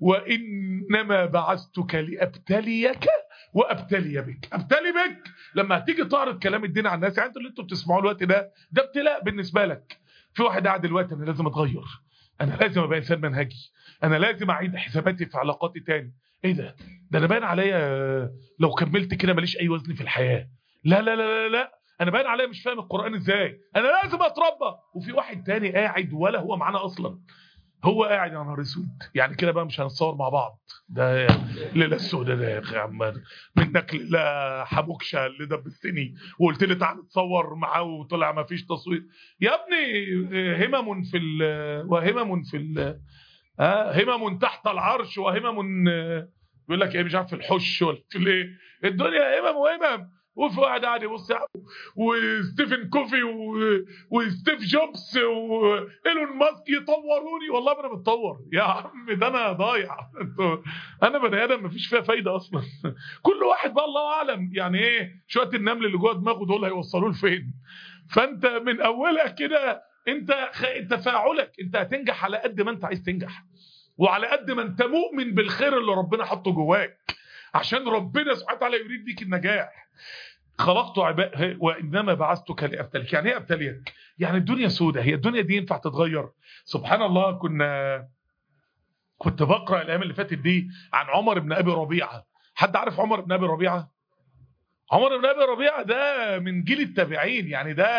وانما بعثتك لابتليك وابتلي بك ابتلي بك لما هتيجي تعرض كلام الدين على الناس يعني انتوا اللي انتوا بتسمعوه الوقت ده ده ابتلاء بالنسبه لك في واحد قاعد دلوقتي انا لازم اتغير انا لازم ابقى انسان منهجي انا لازم اعيد حساباتي في علاقاتي تاني ايه ده ده انا باين عليا لو كملت كده ماليش اي وزن في الحياه لا لا لا لا, لا. انا باين عليا مش فاهم القران ازاي انا لازم اتربى وفي واحد تاني قاعد ولا هو معانا اصلا هو قاعد يا نهار اسود يعني كده بقى مش هنتصور مع بعض ده ليله السوداء ده يا اخي عمال منك لله حبوكشه اللي دبستني وقلت لي تعالى نتصور معاه وطلع ما فيش تصوير يا ابني همم في ال وهمم في ال آه همم تحت العرش وهمم بيقول لك ايه مش عارف في الحش ولا في الايه الدنيا همم وهمم وفي واحد قاعد يبص وستيفن كوفي و... وستيف جوبز وايلون ماسك يطوروني والله ما انا متطور يا عم ده انا ضايع انا بني ادم مفيش فيها فايده اصلا كل واحد بقى الله اعلم يعني ايه شويه النمل اللي جوه دماغه دول هيوصلوه لفين فانت من اولها كده انت خ... تفاعلك انت هتنجح على قد ما انت عايز تنجح وعلى قد ما انت مؤمن بالخير اللي ربنا حطه جواك عشان ربنا سبحانه وتعالى يريد بيك النجاح خلقت عباد وانما بعثتك لابتليك يعني ايه ابتليك يعني الدنيا سودة هي الدنيا دي ينفع تتغير سبحان الله كنا كنت بقرا الايام اللي فاتت دي عن عمر بن ابي ربيعه حد عارف عمر بن ابي ربيعه عمر بن ابي ربيعه ده من جيل التابعين يعني ده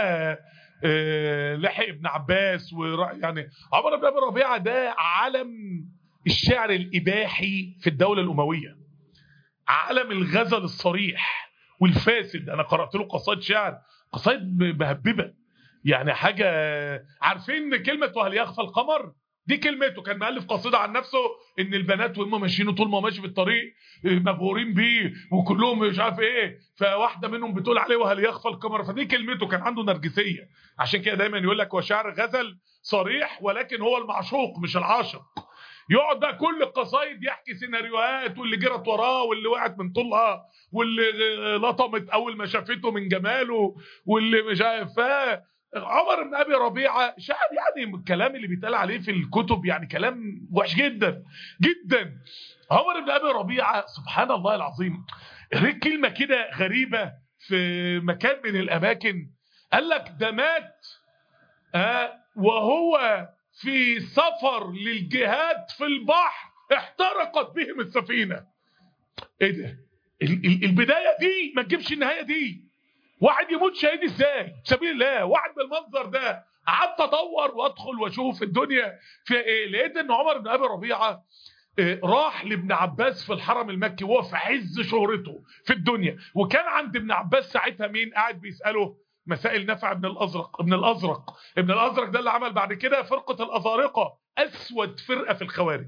آه لحق ابن عباس يعني عمر بن ابي ربيعه ده علم الشعر الاباحي في الدوله الامويه علم الغزل الصريح والفاسد انا قرات له قصائد شعر قصائد مهببه يعني حاجه عارفين كلمه وهل يخفى القمر دي كلمته كان مؤلف قصيده عن نفسه ان البنات وهم ماشيين طول ما ماشي في الطريق مبهورين بيه وكلهم مش عارف ايه فواحده منهم بتقول عليه وهل يخفى القمر فدي كلمته كان عنده نرجسيه عشان كده دايما يقول لك وشعر غزل صريح ولكن هو المعشوق مش العاشق يقعد بقى كل القصايد يحكي سيناريوهات واللي جرت وراه واللي وقعت من طولها واللي لطمت اول ما شافته من جماله واللي مش عارف عمر بن ابي ربيعه شاعر يعني الكلام اللي بيتقال عليه في الكتب يعني كلام وحش جدا جدا عمر بن ابي ربيعه سبحان الله العظيم قريت كلمه كده غريبه في مكان من الاماكن قال لك ده مات آه وهو في سفر للجهاد في البحر احترقت بهم السفينه ايه ده البدايه دي ما تجيبش النهايه دي واحد يموت شهيد ازاي سبيل الله واحد بالمنظر ده قعدت ادور وادخل واشوف الدنيا فيها ايه لقيت ان عمر بن ابي ربيعه راح لابن عباس في الحرم المكي وهو في عز شهرته في الدنيا وكان عند ابن عباس ساعتها مين قاعد بيساله مسائل نفع ابن الازرق ابن الازرق ابن الازرق ده اللي عمل بعد كده فرقه الازارقه اسود فرقه في الخوارج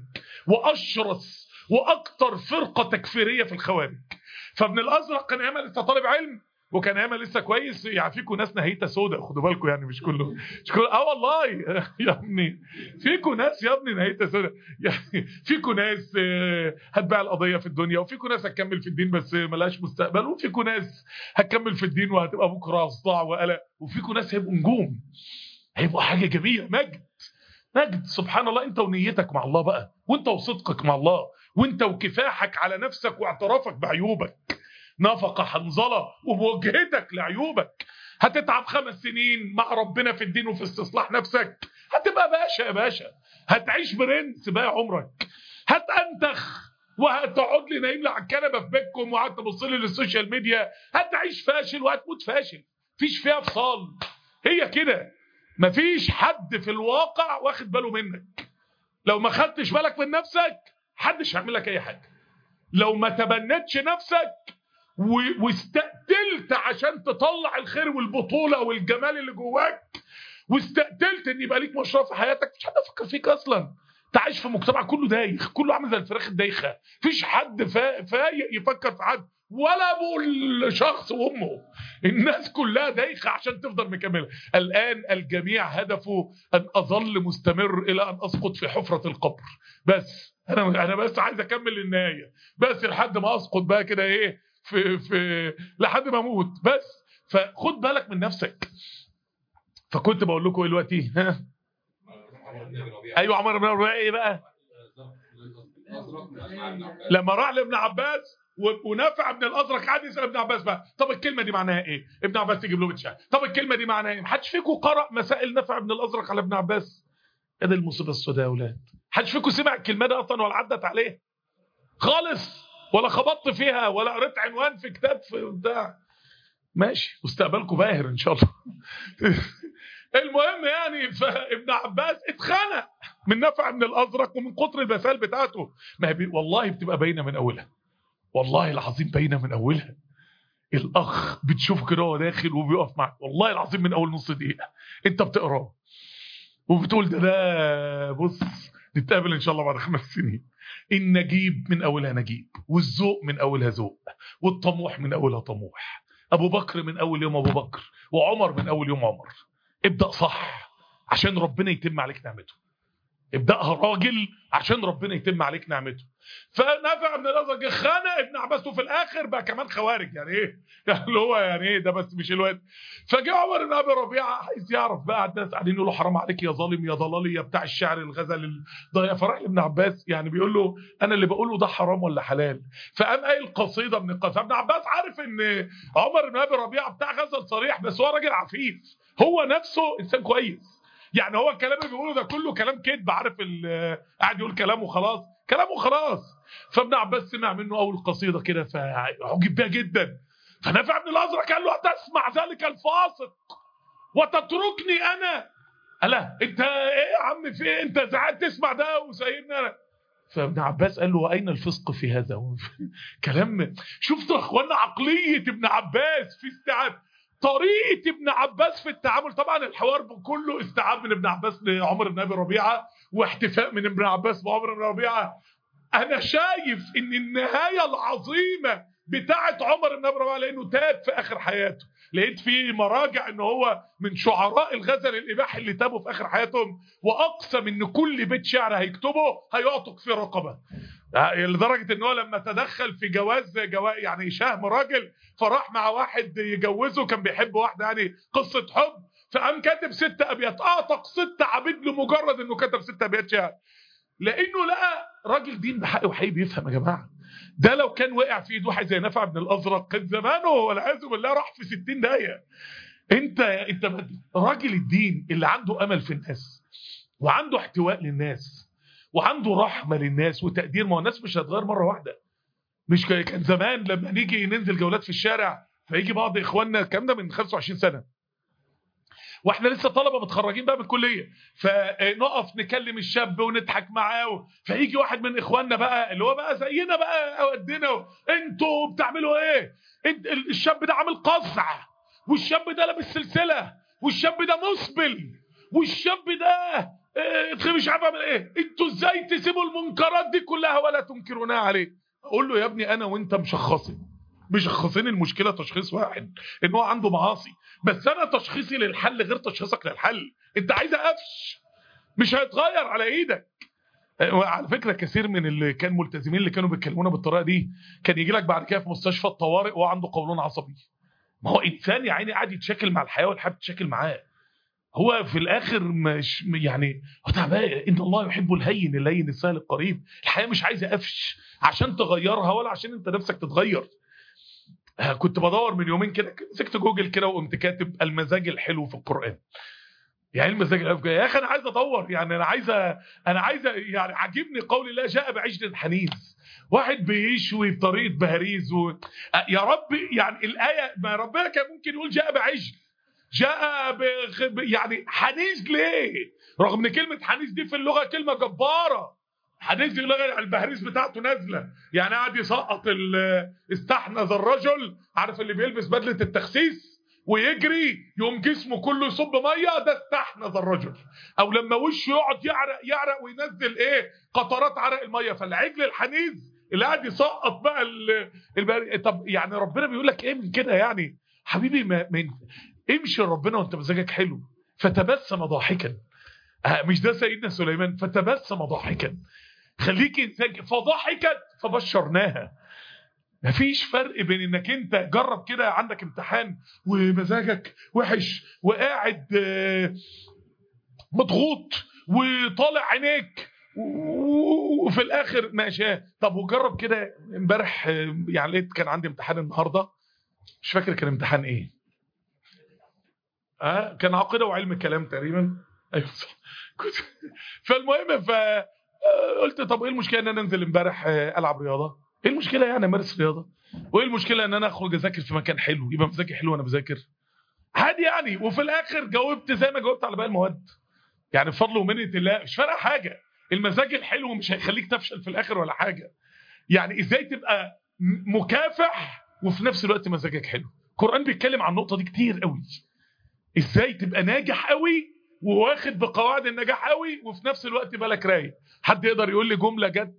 واشرس واكتر فرقه تكفيريه في الخوارج فابن الازرق كان ايام لسه طالب علم وكان ايام لسه كويس يعني فيكم ناس نهيته سودا خدوا بالكم يعني مش كله مش كله اه والله يا ابني فيكم ناس يا ابني نهيته سودا يعني فيكم ناس هتباع القضيه في الدنيا وفيكم ناس هتكمل في الدين بس ملهاش مستقبل وفيكم ناس هتكمل في الدين وهتبقى بكره صداع وقلق وفيكم ناس هيبقوا نجوم هيبقوا حاجه جميله مجد مجد سبحان الله انت ونيتك مع الله بقى وانت وصدقك مع الله وانت وكفاحك على نفسك واعترافك بعيوبك نفق حنظله ومواجهتك لعيوبك هتتعب خمس سنين مع ربنا في الدين وفي استصلاح نفسك هتبقى باشا يا باشا هتعيش برنس بقى عمرك هتأنتخ وهتقعد لي نايم لي على الكنبه في بيتكم وقعدت تبص لي للسوشيال ميديا هتعيش فاشل وهتموت فاشل مفيش فيها فصال هي كده مفيش حد في الواقع واخد باله منك لو ما خدتش بالك من نفسك محدش هيعمل لك اي حاجه لو ما تبنتش نفسك واستقتلت عشان تطلع الخير والبطوله والجمال اللي جواك واستقتلت ان يبقى ليك مشروع في حياتك مش حد يفكر فيك اصلا انت عايش في مجتمع كله دايخ كله عامل زي الفراخ الدايخه مفيش حد فايق يفكر في حد ولا ابو الشخص وامه الناس كلها دايخه عشان تفضل مكمله الان الجميع هدفه ان اظل مستمر الى ان اسقط في حفره القبر بس انا انا بس عايز اكمل للنهايه بس لحد ما اسقط بقى كده ايه في في لحد ما اموت بس فخد بالك من نفسك فكنت بقول لكم ايه دلوقتي ها ايوه عمر بن ربيعه ايه بقى لما راح لابن عباس ونافع ابن الازرق قعد يسال ابن عباس بقى طب الكلمه دي معناها ايه ابن عباس يجيب له بتشاه طب الكلمه دي معناها ايه محدش فيكم قرأ مسائل نافع ابن الازرق على ابن عباس ايه ده المصيبه السوداء يا اولاد محدش فيكم سمع الكلمه دي اصلا ولا عدت عليه خالص ولا خبطت فيها ولا قريت عنوان في كتاب في بتاع ماشي مستقبلكم باهر ان شاء الله المهم يعني فابن عباس اتخنق من نفع من الازرق ومن كتر المثال بتاعته ما هي والله بتبقى باينه من اولها والله العظيم باينه من اولها الاخ بتشوف كده هو داخل وبيقف معك والله العظيم من اول نص دقيقه انت بتقراه وبتقول ده ده بص نتقابل ان شاء الله بعد خمس سنين النجيب من اولها نجيب والذوق من اولها ذوق والطموح من اولها طموح ابو بكر من اول يوم ابو بكر وعمر من اول يوم عمر ابدا صح عشان ربنا يتم عليك نعمته ابداها راجل عشان ربنا يتم عليك نعمته فنافع من الازرق خانق ابن عباس وفي الاخر بقى كمان خوارج يعني ايه يعني اللي هو يعني ايه ده بس مش الواد فجاء عمر بن ابي ربيعه عايز يعرف بقى الناس قاعدين يقولوا حرام عليك يا ظالم يا ضلالي يا بتاع الشعر الغزل الضيع فراح لابن عباس يعني بيقول له انا اللي بقوله ده حرام ولا حلال فقام قايل قصيده من القصائد فابن عباس عارف ان عمر بن ابي ربيعه بتاع غزل صريح بس هو راجل عفيف هو نفسه انسان كويس يعني هو الكلام اللي بيقوله ده كله كلام كذب عارف قاعد يقول كلام وخلاص كلام وخلاص فابن عباس سمع منه اول قصيده كده فعجب بيها جدا فنافع بن الازرق قال له هتسمع ذلك الفاسق وتتركني انا الا انت ايه يا عم في ايه انت قاعد تسمع ده وسايبني انا فابن عباس قال له واين الفسق في هذا كلام شفتوا يا اخوانا عقليه ابن عباس في استيعاب طريقه ابن عباس في التعامل طبعا الحوار كله استيعاب من ابن عباس لعمر بن ابي ربيعه واحتفاء من ابن عباس بعمر بن ربيعه انا شايف ان النهايه العظيمه بتاعه عمر بن ابي ربيعه لانه تاب في اخر حياته لقيت في مراجع ان هو من شعراء الغزل الاباحي اللي تابوا في اخر حياتهم واقسم ان كل بيت شعر هيكتبه هيعتق في رقبه لدرجه ان هو لما تدخل في جواز جواز يعني شهم راجل فراح مع واحد يجوزه كان بيحب واحده يعني قصه حب فقام كاتب ست ابيات اعتق ست عبيد لمجرد انه كتب ست ابيات شعر لانه لقى راجل دين بحق وحقيقي بيفهم يا جماعه ده لو كان وقع في ايد واحد زي نفع بن الازرق كان زمانه والعياذ بالله راح في 60 دقيقه انت انت راجل الدين اللي عنده امل في الناس وعنده احتواء للناس وعنده رحمه للناس وتقدير ما هو الناس مش هتغير مره واحده مش كان زمان لما نيجي ننزل جولات في الشارع فيجي بعض اخواننا الكلام ده من 25 سنه واحنا لسه طلبه متخرجين بقى من الكليه فنقف نكلم الشاب ونضحك معاه فيجي واحد من اخواننا بقى اللي هو بقى زينا بقى قدنا انتوا بتعملوا ايه انت الشاب ده عامل قزع والشاب ده لابس سلسله والشاب ده مسبل والشاب ده اه مش عارف اعمل ايه انتوا ازاي تسيبوا المنكرات دي كلها ولا تنكرونها عليه اقول له يا ابني انا وانت مشخصين مشخصين المشكله تشخيص واحد ان هو عنده معاصي بس انا تشخيصي للحل غير تشخيصك للحل انت عايز قفش مش هيتغير على ايدك على فكره كثير من اللي كان ملتزمين اللي كانوا بيتكلمونا بالطريقه دي كان يجي لك بعد كده في مستشفى الطوارئ وهو عنده قولون عصبي ما هو انسان يا عيني قاعد يتشاكل مع الحياه والحياه بتتشاكل معاه هو في الاخر مش يعني هو تعبان ان الله يحب الهين اللين السهل القريب الحياه مش عايزه قفش عشان تغيرها ولا عشان انت نفسك تتغير كنت بدور من يومين كده مسكت جوجل كده وقمت كاتب المزاج الحلو في القران يعني المزاج الحلو يا اخي انا عايز ادور يعني انا عايز انا عايز يعني عاجبني قول الله جاء بعجل حنيذ واحد بيشوي بطريقه بهاريز و... يا رب يعني الايه ما ربنا كان ممكن يقول جاء بعجل جاء ب... يعني حنيذ ليه رغم ان كلمه حنيذ دي في اللغه كلمه جباره حديث اللغه البهاريس بتاعته نازله يعني قاعد يسقط استحنذ الرجل عارف اللي بيلبس بدله التخسيس ويجري يقوم جسمه كله يصب ميه ده استحنذ الرجل او لما وشه يقعد يعرق يعرق وينزل ايه قطرات عرق الميه فالعجل الحنيذ اللي قاعد يسقط بقى البهاريس طب يعني ربنا بيقول لك ايه من كده يعني حبيبي ما من امشي لربنا وانت مزاجك حلو فتبسم ضاحكا مش ده سيدنا سليمان فتبسم ضاحكا خليك انسان فضحكت فبشرناها مفيش فرق بين انك انت جرب كده عندك امتحان ومزاجك وحش وقاعد مضغوط وطالع عينيك وفي الاخر ماشي طب وجرب كده امبارح يعني لقيت كان عندي امتحان النهارده مش فاكر كان امتحان ايه اه كان عقيده وعلم كلام تقريبا ايوه صح كنت فالمهم ف قلت طب ايه المشكله ان انا انزل امبارح العب رياضه ايه المشكله يعني امارس رياضه وايه المشكله ان انا اخرج اذاكر في مكان حلو يبقى مزاجي حلو وانا بذاكر عادي يعني وفي الاخر جاوبت زي ما جاوبت على باقي المواد يعني بفضل ومنه الله مش فارقه حاجه المزاج الحلو مش هيخليك تفشل في الاخر ولا حاجه يعني ازاي تبقى مكافح وفي نفس الوقت مزاجك حلو القران بيتكلم عن النقطه دي كتير قوي ازاي تبقى ناجح قوي وواخد بقواعد النجاح قوي وفي نفس الوقت بالك رايق حد يقدر يقول لي جمله جت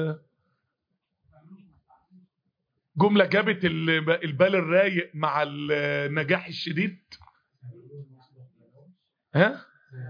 جمله جابت البال الرايق مع النجاح الشديد ها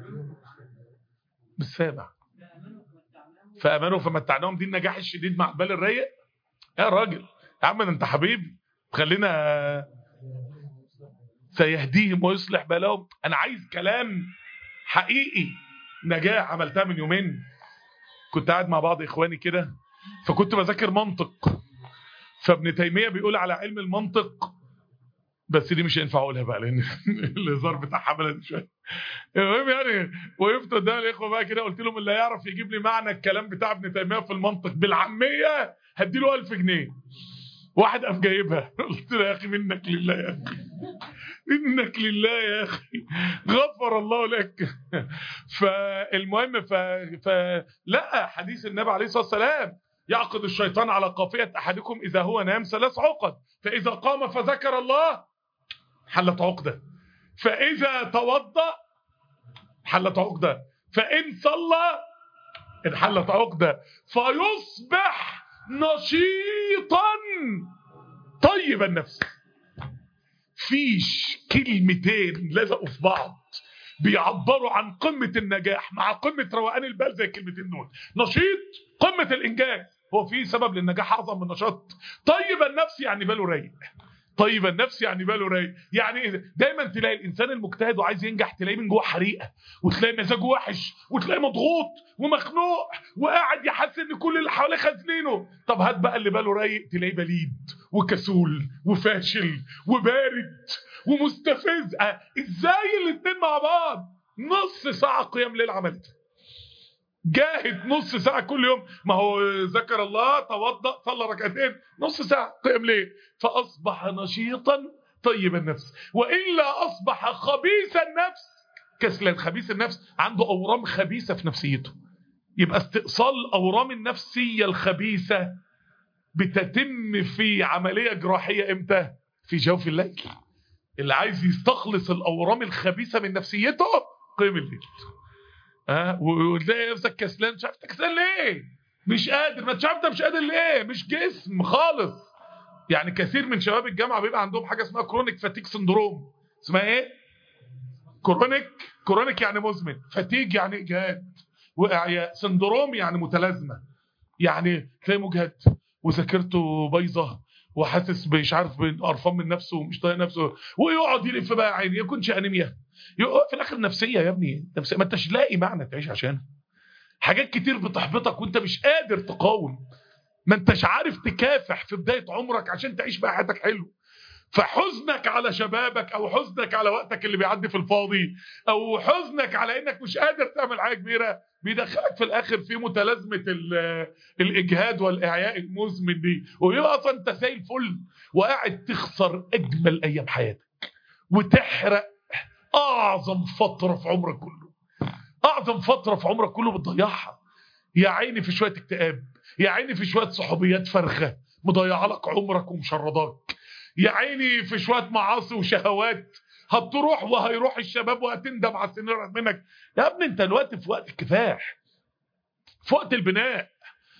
بالسابع فامنوا فمتعناهم دي النجاح الشديد مع البال الرايق يا راجل يا عم انت حبيبي خلينا سيهديهم ويصلح بالهم انا عايز كلام حقيقي نجاة عملتها من يومين كنت قاعد مع بعض اخواني كده فكنت بذاكر منطق فابن تيمية بيقول على علم المنطق بس دي مش هينفع اقولها بقى لان الهزار بتاعها بلد شويه المهم يعني وقفت قدام الاخوه بقى كده قلت لهم اللي هيعرف يجيب لي معنى الكلام بتاع ابن تيميه في المنطق بالعاميه هدي له 1000 جنيه واحد قام جايبها قلت له يا اخي منك لله يا اخي منك لله يا اخي غفر الله لك فالمهم ف... ف لا حديث النبي عليه الصلاه والسلام يعقد الشيطان على قافيه احدكم اذا هو نام ثلاث عقد فاذا قام فذكر الله حلت عقدة فإذا توضأ حلت عقدة فإن صلى انحلت عقدة فيصبح نشيطا طيب النفس فيش كلمتين لزقوا في بعض بيعبروا عن قمة النجاح مع قمة روقان البال زي الكلمتين دول نشيط قمة الإنجاز هو في سبب للنجاح أعظم من النشاط طيب النفس يعني باله رايق طيب النفس يعني باله رايق يعني إيه؟ دايما تلاقي الانسان المجتهد وعايز ينجح تلاقيه من جوه حريقه وتلاقي مزاجه وحش وتلاقي مضغوط ومخنوق وقاعد يحس ان كل اللي حواليه خازنينه طب هات بقى اللي باله رايق تلاقيه بليد وكسول وفاشل وبارد ومستفز أه ازاي الاتنين مع بعض نص ساعه قيام ليل عملتها جاهد نص ساعة كل يوم ما هو ذكر الله توضأ صلى ركعتين نص ساعة قيام ليل فأصبح نشيطا طيب النفس وإلا أصبح خبيث النفس كسلان خبيث النفس عنده أورام خبيثة في نفسيته يبقى استئصال الأورام النفسية الخبيثة بتتم في عملية جراحية امتى في جوف الليل اللي عايز يستخلص الأورام الخبيثة من نفسيته قيم الليل ها وتلاقي نفسك كسلان مش عارف كسلان ليه مش قادر ما انت عارف مش قادر ليه مش جسم خالص يعني كثير من شباب الجامعه بيبقى عندهم حاجه اسمها كرونيك فاتيك سندروم اسمها ايه كرونيك كرونيك يعني مزمن فاتيج يعني اجهاد واعياء سندروم يعني متلازمه يعني تلاقي مجهد وذاكرته بايظه وحاسس مش عارف قرفان من نفسه ومش طايق نفسه ويقعد يلف بقى عيني يكونش انيميا في الاخر نفسيه يا ابني نفسية. ما انتش لاقي معنى تعيش عشانها حاجات كتير بتحبطك وانت مش قادر تقاوم ما انتش عارف تكافح في بدايه عمرك عشان تعيش بقى حياتك حلو فحزنك على شبابك او حزنك على وقتك اللي بيعدي في الفاضي او حزنك على انك مش قادر تعمل حاجه كبيره بيدخلك في الاخر في متلازمه الاجهاد والاعياء المزمن دي ويبقى اصلا انت زي الفل وقاعد تخسر اجمل ايام حياتك وتحرق اعظم فتره في عمرك كله اعظم فتره في عمرك كله بتضيعها يا عيني في شويه اكتئاب يا عيني في شويه صحوبيات فرخه مضيعه لك عمرك ومشرداك يا عيني في شويه معاصي وشهوات هتروح وهيروح الشباب وهتندم على السنين منك يا ابني انت الوقت في وقت الكفاح في وقت البناء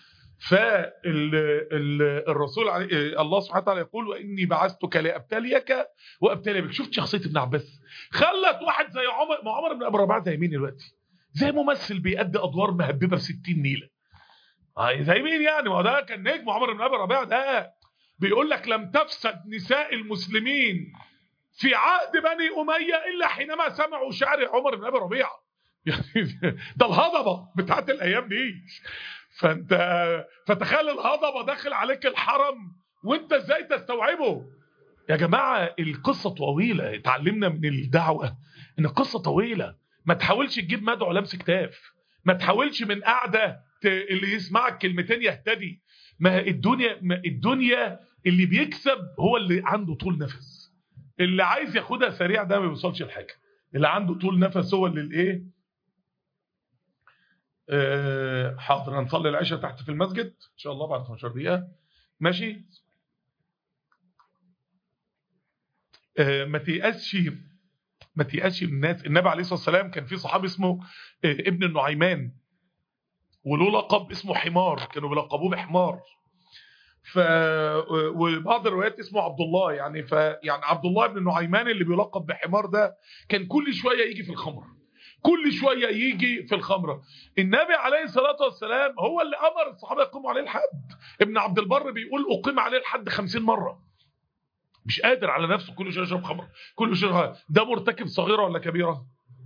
فالرسول عليه الله سبحانه وتعالى يقول واني بعثتك لابتليك وابتلي بك شفت شخصيه ابن عباس خلت واحد زي عمر ما عمر بن ابي ربيعه زي مين دلوقتي زي ممثل بيأدي ادوار مهببه في 60 نيله زي مين يعني ما هو ده كان نجم عمر بن ابي ربيعه ده بيقول لك لم تفسد نساء المسلمين في عهد بني اميه الا حينما سمعوا شعر عمر بن ابي ربيعه يعني ده الهضبه بتاعت الايام دي فانت فتخيل الهضبه داخل عليك الحرم وانت ازاي تستوعبه يا جماعه القصه طويله اتعلمنا من الدعوه ان القصه طويله ما تحاولش تجيب مدعو لمس كتاف ما تحاولش من قاعده اللي يسمعك كلمتين يهتدي ما الدنيا ما الدنيا اللي بيكسب هو اللي عنده طول نفس اللي عايز ياخدها سريع ده ما بيوصلش لحاجه اللي عنده طول نفس هو اللي الايه أه حاضر هنصلي العشاء تحت في المسجد ان شاء الله بعد 15 دقيقه ماشي أه ما تيأسش ما تيأسش من الناس النبي عليه الصلاه والسلام كان في صحابي اسمه أه ابن النعيمان وله لقب اسمه حمار كانوا بيلقبوه بحمار ف وبعض الروايات اسمه عبد الله يعني ف يعني عبد الله بن النعيمان اللي بيلقب بحمار ده كان كل شويه يجي في الخمر كل شويه يجي في الخمره النبي عليه الصلاه والسلام هو اللي امر الصحابه يقيموا عليه الحد ابن عبد البر بيقول اقيم عليه الحد خمسين مره مش قادر على نفسه كل شويه يشرب خمر كل شويه ده مرتكب صغيره ولا كبيره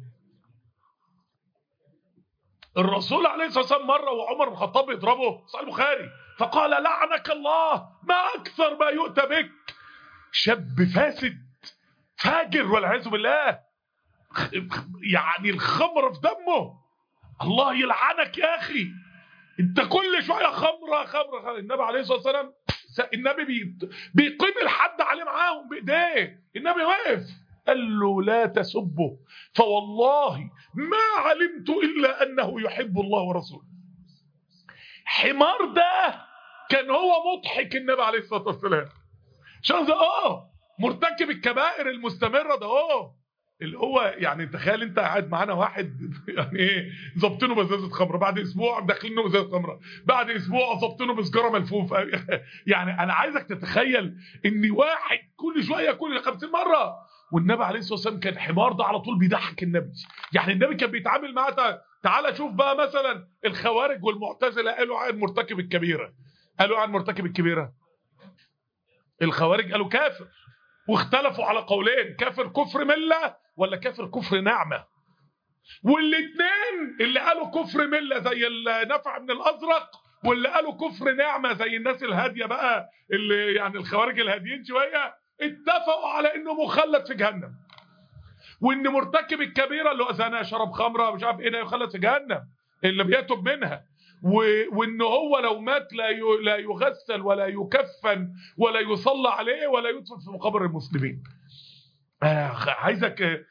الرسول عليه الصلاه والسلام مره وعمر بن الخطاب يضربه صحيح البخاري فقال لعنك الله ما اكثر ما يؤتى بك شاب فاسد فاجر والعياذ بالله يعني الخمر في دمه الله يلعنك يا اخي انت كل شويه خمره خمره, خمرة. النبي عليه الصلاه والسلام النبي بي... بيقيم الحد عليه معاهم بايديه النبي واقف قال له لا تسبه فوالله ما علمت الا انه يحب الله ورسوله حمار ده كان هو مضحك النبي عليه الصلاه والسلام شخص اه مرتكب الكبائر المستمره ده هو اللي هو يعني تخيل انت قاعد معانا واحد يعني ايه ظابطينه بازازه خمره بعد اسبوع داخلينه ازازه خمره بعد اسبوع ظابطينه بسجاره ملفوف يعني انا عايزك تتخيل ان واحد كل شويه كل 50 مره والنبي عليه الصلاه والسلام كان حمار ده على طول بيضحك النبي يعني النبي كان بيتعامل معاه تعالى شوف بقى مثلا الخوارج والمعتزله قالوا عن مرتكب الكبيره قالوا عن مرتكب الكبيره الخوارج قالوا كافر واختلفوا على قولين كافر كفر مله ولا كافر كفر نعمه والاثنين اللي قالوا كفر مله زي النفع بن الازرق واللي قالوا كفر نعمه زي الناس الهاديه بقى اللي يعني الخوارج الهاديين شويه اتفقوا على انه مخلد في جهنم وان مرتكب الكبيره اللي هو زنا شرب خمره مش عارف ايه ده يخلد في جهنم اللي بيتوب منها و... وان هو لو مات لا ي... لا يغسل ولا يكفن ولا يصلى عليه ولا يدفن في مقابر المسلمين آه عايزك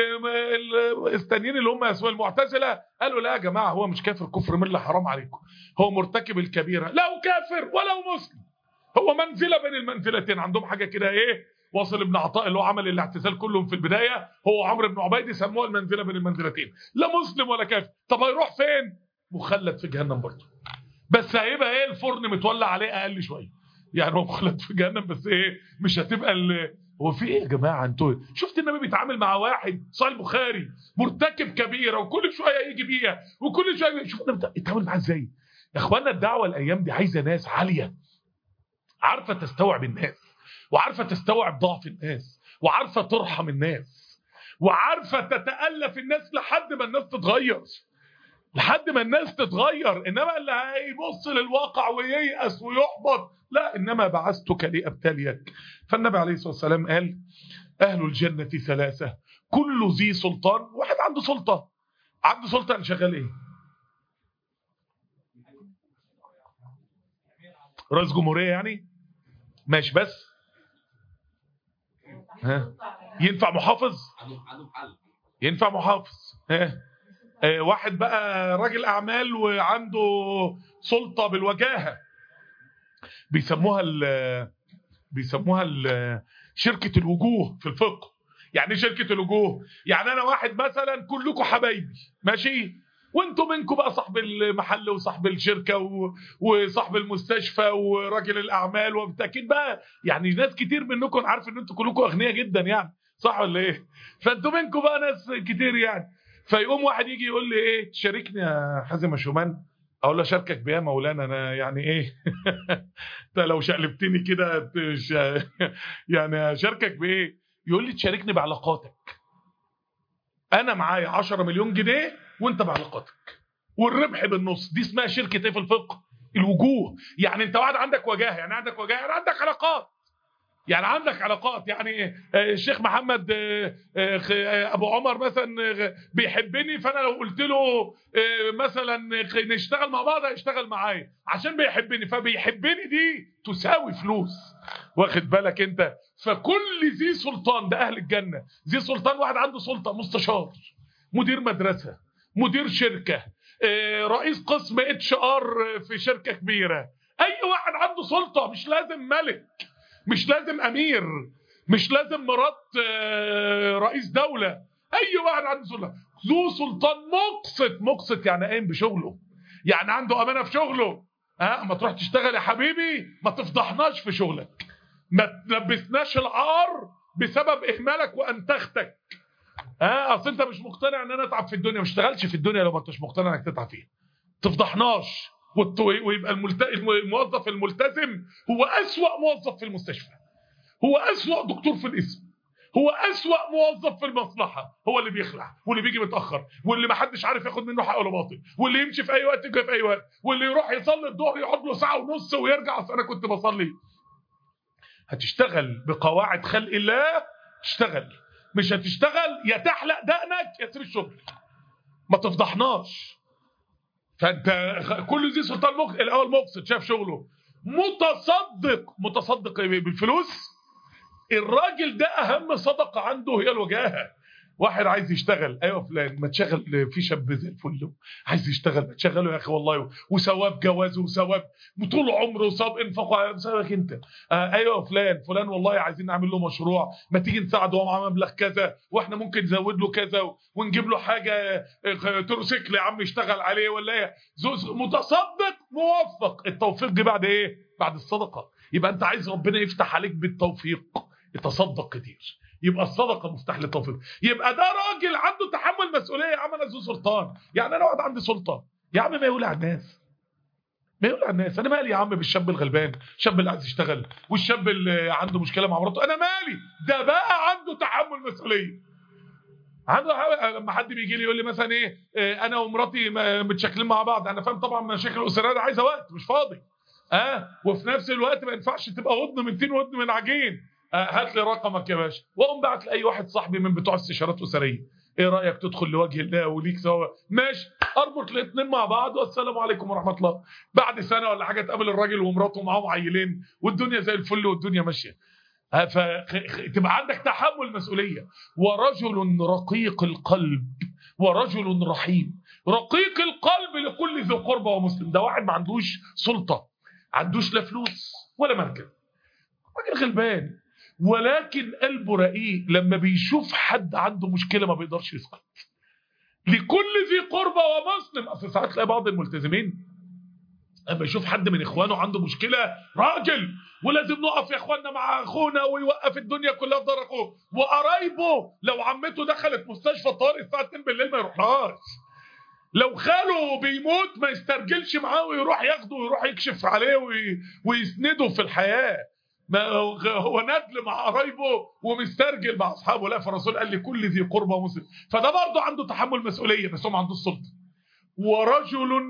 الثانيين اللي هم اسماء المعتزله قالوا لا يا جماعه هو مش كافر كفر مله حرام عليكم هو مرتكب الكبيره لا هو كافر ولا هو مسلم هو منزله بين المنزلتين عندهم حاجه كده ايه واصل ابن عطاء اللي هو عمل الاعتزال كلهم في البدايه هو عمرو بن عبيد يسموها المنزله بين المنزلتين لا مسلم ولا كافر طب هيروح فين مخلد في جهنم برضه بس هيبقى ايه الفرن متولع عليه اقل شويه يعني هو مخلد في جهنم بس ايه مش هتبقى هو في ايه يا جماعه انتوا شفت النبي بيتعامل مع واحد صحيح البخاري مرتكب كبيره وكل شويه يجي بيها وكل شويه شوف النبي بيتعامل معاه ازاي يا اخوانا الدعوه الايام دي عايزه ناس عاليه عارفه تستوعب الناس وعارفه تستوعب ضعف الناس وعارفه ترحم الناس وعارفه تتالف الناس لحد ما الناس تتغير لحد ما الناس تتغير انما اللي هيبص للواقع وييأس ويحبط لا انما بعثتك لابتليك فالنبي عليه الصلاه والسلام قال اهل الجنه ثلاثه كل ذي سلطان واحد عنده سلطه عنده سلطه ان شغال ايه رئيس جمهوريه يعني ماشي بس ها ينفع محافظ ينفع محافظ ها واحد بقى راجل اعمال وعنده سلطه بالوجاهه بيسموها ال بيسموها ال شركه الوجوه في الفقه يعني شركه الوجوه يعني انا واحد مثلا كلكم حبايبي ماشي وانتوا منكم بقى صاحب المحل وصاحب الشركه و... وصاحب المستشفى وراجل الاعمال وبالتاكيد بقى يعني ناس كتير منكم عارف ان انتوا كلكم اغنياء جدا يعني صح ولا ايه فانتوا منكم بقى ناس كتير يعني فيقوم واحد يجي يقول لي ايه تشاركني يا حازم شومان اقول له اشاركك بيه يا مولانا انا يعني ايه انت لو شقلبتني كده تش... يعني اشاركك بايه يقول لي تشاركني بعلاقاتك انا معايا 10 مليون جنيه وانت بعلاقاتك والربح بالنص دي اسمها شركه ايه في الفقه الوجوه يعني انت واحد عندك وجاهه يعني عندك وجاهه يعني عندك علاقات يعني عندك علاقات يعني الشيخ محمد ابو عمر مثلا بيحبني فانا لو قلت له مثلا نشتغل مع بعض هيشتغل معايا عشان بيحبني فبيحبني دي تساوي فلوس واخد بالك انت فكل ذي سلطان ده اهل الجنه ذي سلطان واحد عنده سلطه مستشار مدير مدرسه مدير شركه رئيس قسم اتش ار في شركه كبيره اي واحد عنده سلطه مش لازم ملك مش لازم امير مش لازم مرات رئيس دولة اي واحد عنده سلطة ذو سلطان مقسط مقسط يعني قايم بشغله يعني عنده امانة في شغله ها ما تروح تشتغل يا حبيبي ما تفضحناش في شغلك ما تلبسناش العار بسبب اهمالك وانتختك ها اصل انت مش مقتنع ان انا اتعب في الدنيا ما اشتغلش في الدنيا لو ما انتش مقتنع انك تتعب فيها تفضحناش ويبقى الملت... الموظف الملتزم هو أسوأ موظف في المستشفى هو أسوأ دكتور في الاسم هو أسوأ موظف في المصلحة هو اللي بيخلع واللي بيجي متأخر واللي ما حدش عارف ياخد منه حق ولا باطل واللي يمشي في أي وقت يجي في أي وقت واللي يروح يصلي الظهر يقعد له ساعة ونص ويرجع أصل أنا كنت بصلي هتشتغل بقواعد خلق الله تشتغل مش هتشتغل يا تحلق دقنك يا تسيب الشغل ما تفضحناش فانت كل ذي سلطان مق... الاول مقصد شاف شغله متصدق متصدق بالفلوس الراجل ده اهم صدقه عنده هي الوجاهه واحد عايز يشتغل ايوه فلان ما تشغل في شاب زي الفل عايز يشتغل ما تشغله يا اخي والله وثواب جوازه وثواب طول عمره وثواب انفاقه بسببك انت آه ايوه فلان فلان والله عايزين نعمل له مشروع ما تيجي نساعده هو معاه مبلغ كذا واحنا ممكن نزود له كذا ونجيب له حاجه تروسيكل يا عم يشتغل عليه ولا ايه متصدق موفق التوفيق دي بعد ايه بعد الصدقه يبقى انت عايز ربنا يفتح عليك بالتوفيق يتصدق كتير يبقى الصدقه مفتاح للتوفيق يبقى ده راجل عنده تحمل مسؤوليه يا عم انا ذو سلطان يعني انا واحد عندي سلطه يا عم ما يقول على الناس ما يقول على الناس انا مالي يا عم بالشاب الغلبان الشاب اللي عايز يشتغل والشاب اللي عنده مشكله مع مراته انا مالي ده بقى عنده تحمل مسؤوليه عنده لما حد بيجي لي يقول لي مثلا ايه, إيه انا ومراتي متشكلين مع بعض انا فاهم طبعا مشاكل الاسريه دي عايزه وقت مش فاضي اه وفي نفس الوقت ما ينفعش تبقى ودن من تين ودن من عجين آه هات لي رقمك يا باشا واقوم بعت لاي واحد صاحبي من بتوع استشارات اسريه ايه رايك تدخل لوجه الله وليك سوا ماشي اربط الاثنين مع بعض والسلام عليكم ورحمه الله بعد سنه ولا حاجه تقابل الراجل ومراته ومعاهم عيلين والدنيا زي الفل والدنيا ماشيه فتبقى عندك تحمل مسؤوليه ورجل رقيق القلب ورجل رحيم رقيق القلب لكل ذي قربى ومسلم ده واحد ما عندوش سلطه عندوش لا فلوس ولا مركز راجل غلبان ولكن قلبه رقيق لما بيشوف حد عنده مشكله ما بيقدرش يسكت لكل ذي قربى ومسلم اصل ساعات تلاقي بعض الملتزمين اما يشوف حد من اخوانه عنده مشكله راجل ولازم نقف يا اخواننا مع اخونا ويوقف الدنيا كلها في ظهر اخوه وقرايبه لو عمته دخلت مستشفى طارئ الساعه 2 بالليل ما يروحلهاش لو خاله بيموت ما يسترجلش معاه ويروح ياخده ويروح يكشف عليه ويسنده في الحياه ما هو ندل مع قرايبه ومسترجل مع اصحابه لا فالرسول قال لكل ذي قربى مسلم فده برضه عنده تحمل مسؤوليه بس هو ما عندوش سلطه ورجل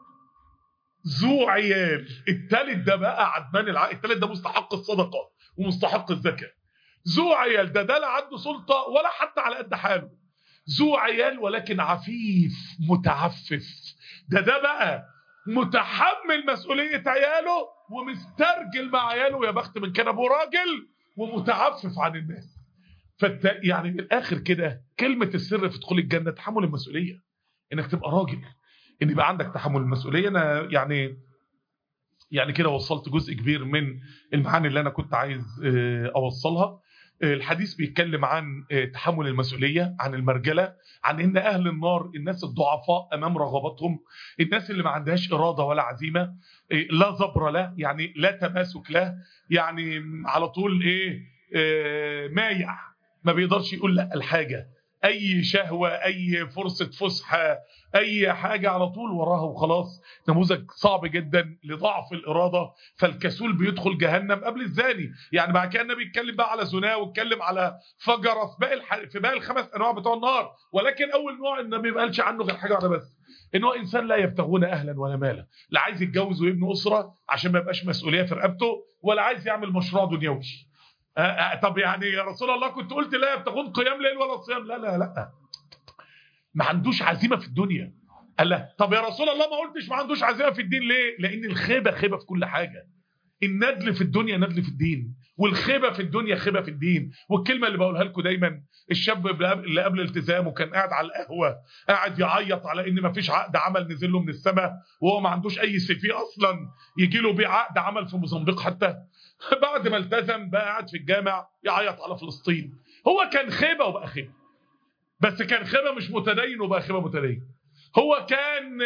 ذو عيال التالت ده بقى عدمان العقل التالت ده مستحق الصدقه ومستحق الزكاه ذو عيال ده ده لا عنده سلطه ولا حتى على قد حاله ذو عيال ولكن عفيف متعفف ده ده بقى متحمل مسؤوليه عياله ومسترجل مع عياله يا بخت من كان ابو راجل ومتعفف عن الناس فت يعني من الاخر كده كلمه السر في دخول الجنه تحمل المسؤوليه انك تبقى راجل ان يبقى عندك تحمل المسؤوليه انا يعني يعني كده وصلت جزء كبير من المعاني اللي انا كنت عايز اوصلها الحديث بيتكلم عن تحمل المسؤوليه عن المرجله عن ان اهل النار الناس الضعفاء امام رغباتهم الناس اللي ما عندهاش اراده ولا عزيمه لا زبر له يعني لا تماسك له يعني على طول ايه مايع ما بيقدرش يقول لا الحاجه اي شهوه اي فرصه فسحه اي حاجه على طول وراها وخلاص نموذج صعب جدا لضعف الاراده فالكسول بيدخل جهنم قبل الزاني يعني بعد كده النبي اتكلم بقى على زنا واتكلم على فجره في باقي الح... في باقي الخمس انواع بتوع النار ولكن اول نوع النبي ما قالش عنه غير حاجه واحده بس ان هو انسان لا يبتغون اهلا ولا مالا لا عايز يتجوز ويبني اسره عشان ما يبقاش مسؤوليه في رقبته ولا عايز يعمل مشروع دنيوي آه آه طب يعني يا رسول الله كنت قلت لا يبتغون قيام ليل ولا صيام لا لا لا ما عندوش عزيمه في الدنيا قال له طب يا رسول الله ما قلتش ما عندوش عزيمه في الدين ليه لان الخيبه خيبه في كل حاجه الندل في الدنيا ندل في الدين والخيبه في الدنيا خيبه في الدين والكلمه اللي بقولها لكم دايما الشاب اللي قبل التزامه كان قاعد على القهوه قاعد يعيط على ان ما فيش عقد عمل نزل له من السماء وهو ما عندوش اي سي في اصلا يجي له بيه عقد عمل في موزمبيق حتى بعد ما التزم بقى قاعد في الجامع يعيط على فلسطين هو كان خيبه وبقى خيبه بس كان خيبه مش متدين وبقى خيبه متدين هو كان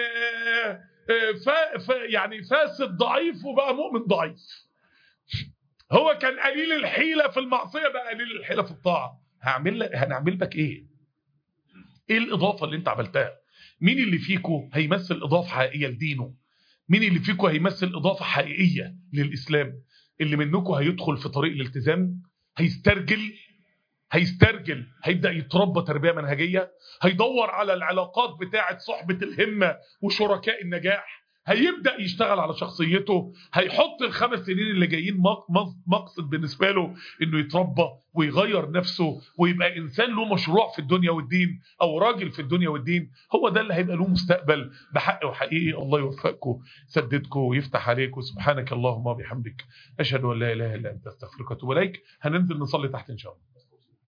فا فا يعني فاسد ضعيف وبقى مؤمن ضعيف هو كان قليل الحيله في المعصيه بقى قليل الحيله في الطاعه هعمل لك هنعمل لك ايه ايه الاضافه اللي انت عملتها مين اللي فيكم هيمثل اضافه حقيقيه لدينه مين اللي فيكم هيمثل اضافه حقيقيه للاسلام اللي منكم هيدخل في طريق الالتزام هيسترجل هيسترجل هيبدا يتربى تربيه منهجيه هيدور على العلاقات بتاعه صحبه الهمه وشركاء النجاح هيبدا يشتغل على شخصيته هيحط الخمس سنين اللي جايين مقصد بالنسبه له انه يتربى ويغير نفسه ويبقى انسان له مشروع في الدنيا والدين او راجل في الدنيا والدين هو ده اللي هيبقى له مستقبل بحق وحقيقي الله يوفقكم سددكم ويفتح عليكم سبحانك اللهم وبحمدك اشهد ان لا اله الا انت استغفرك واتوب اليك هننزل نصلي تحت ان شاء الله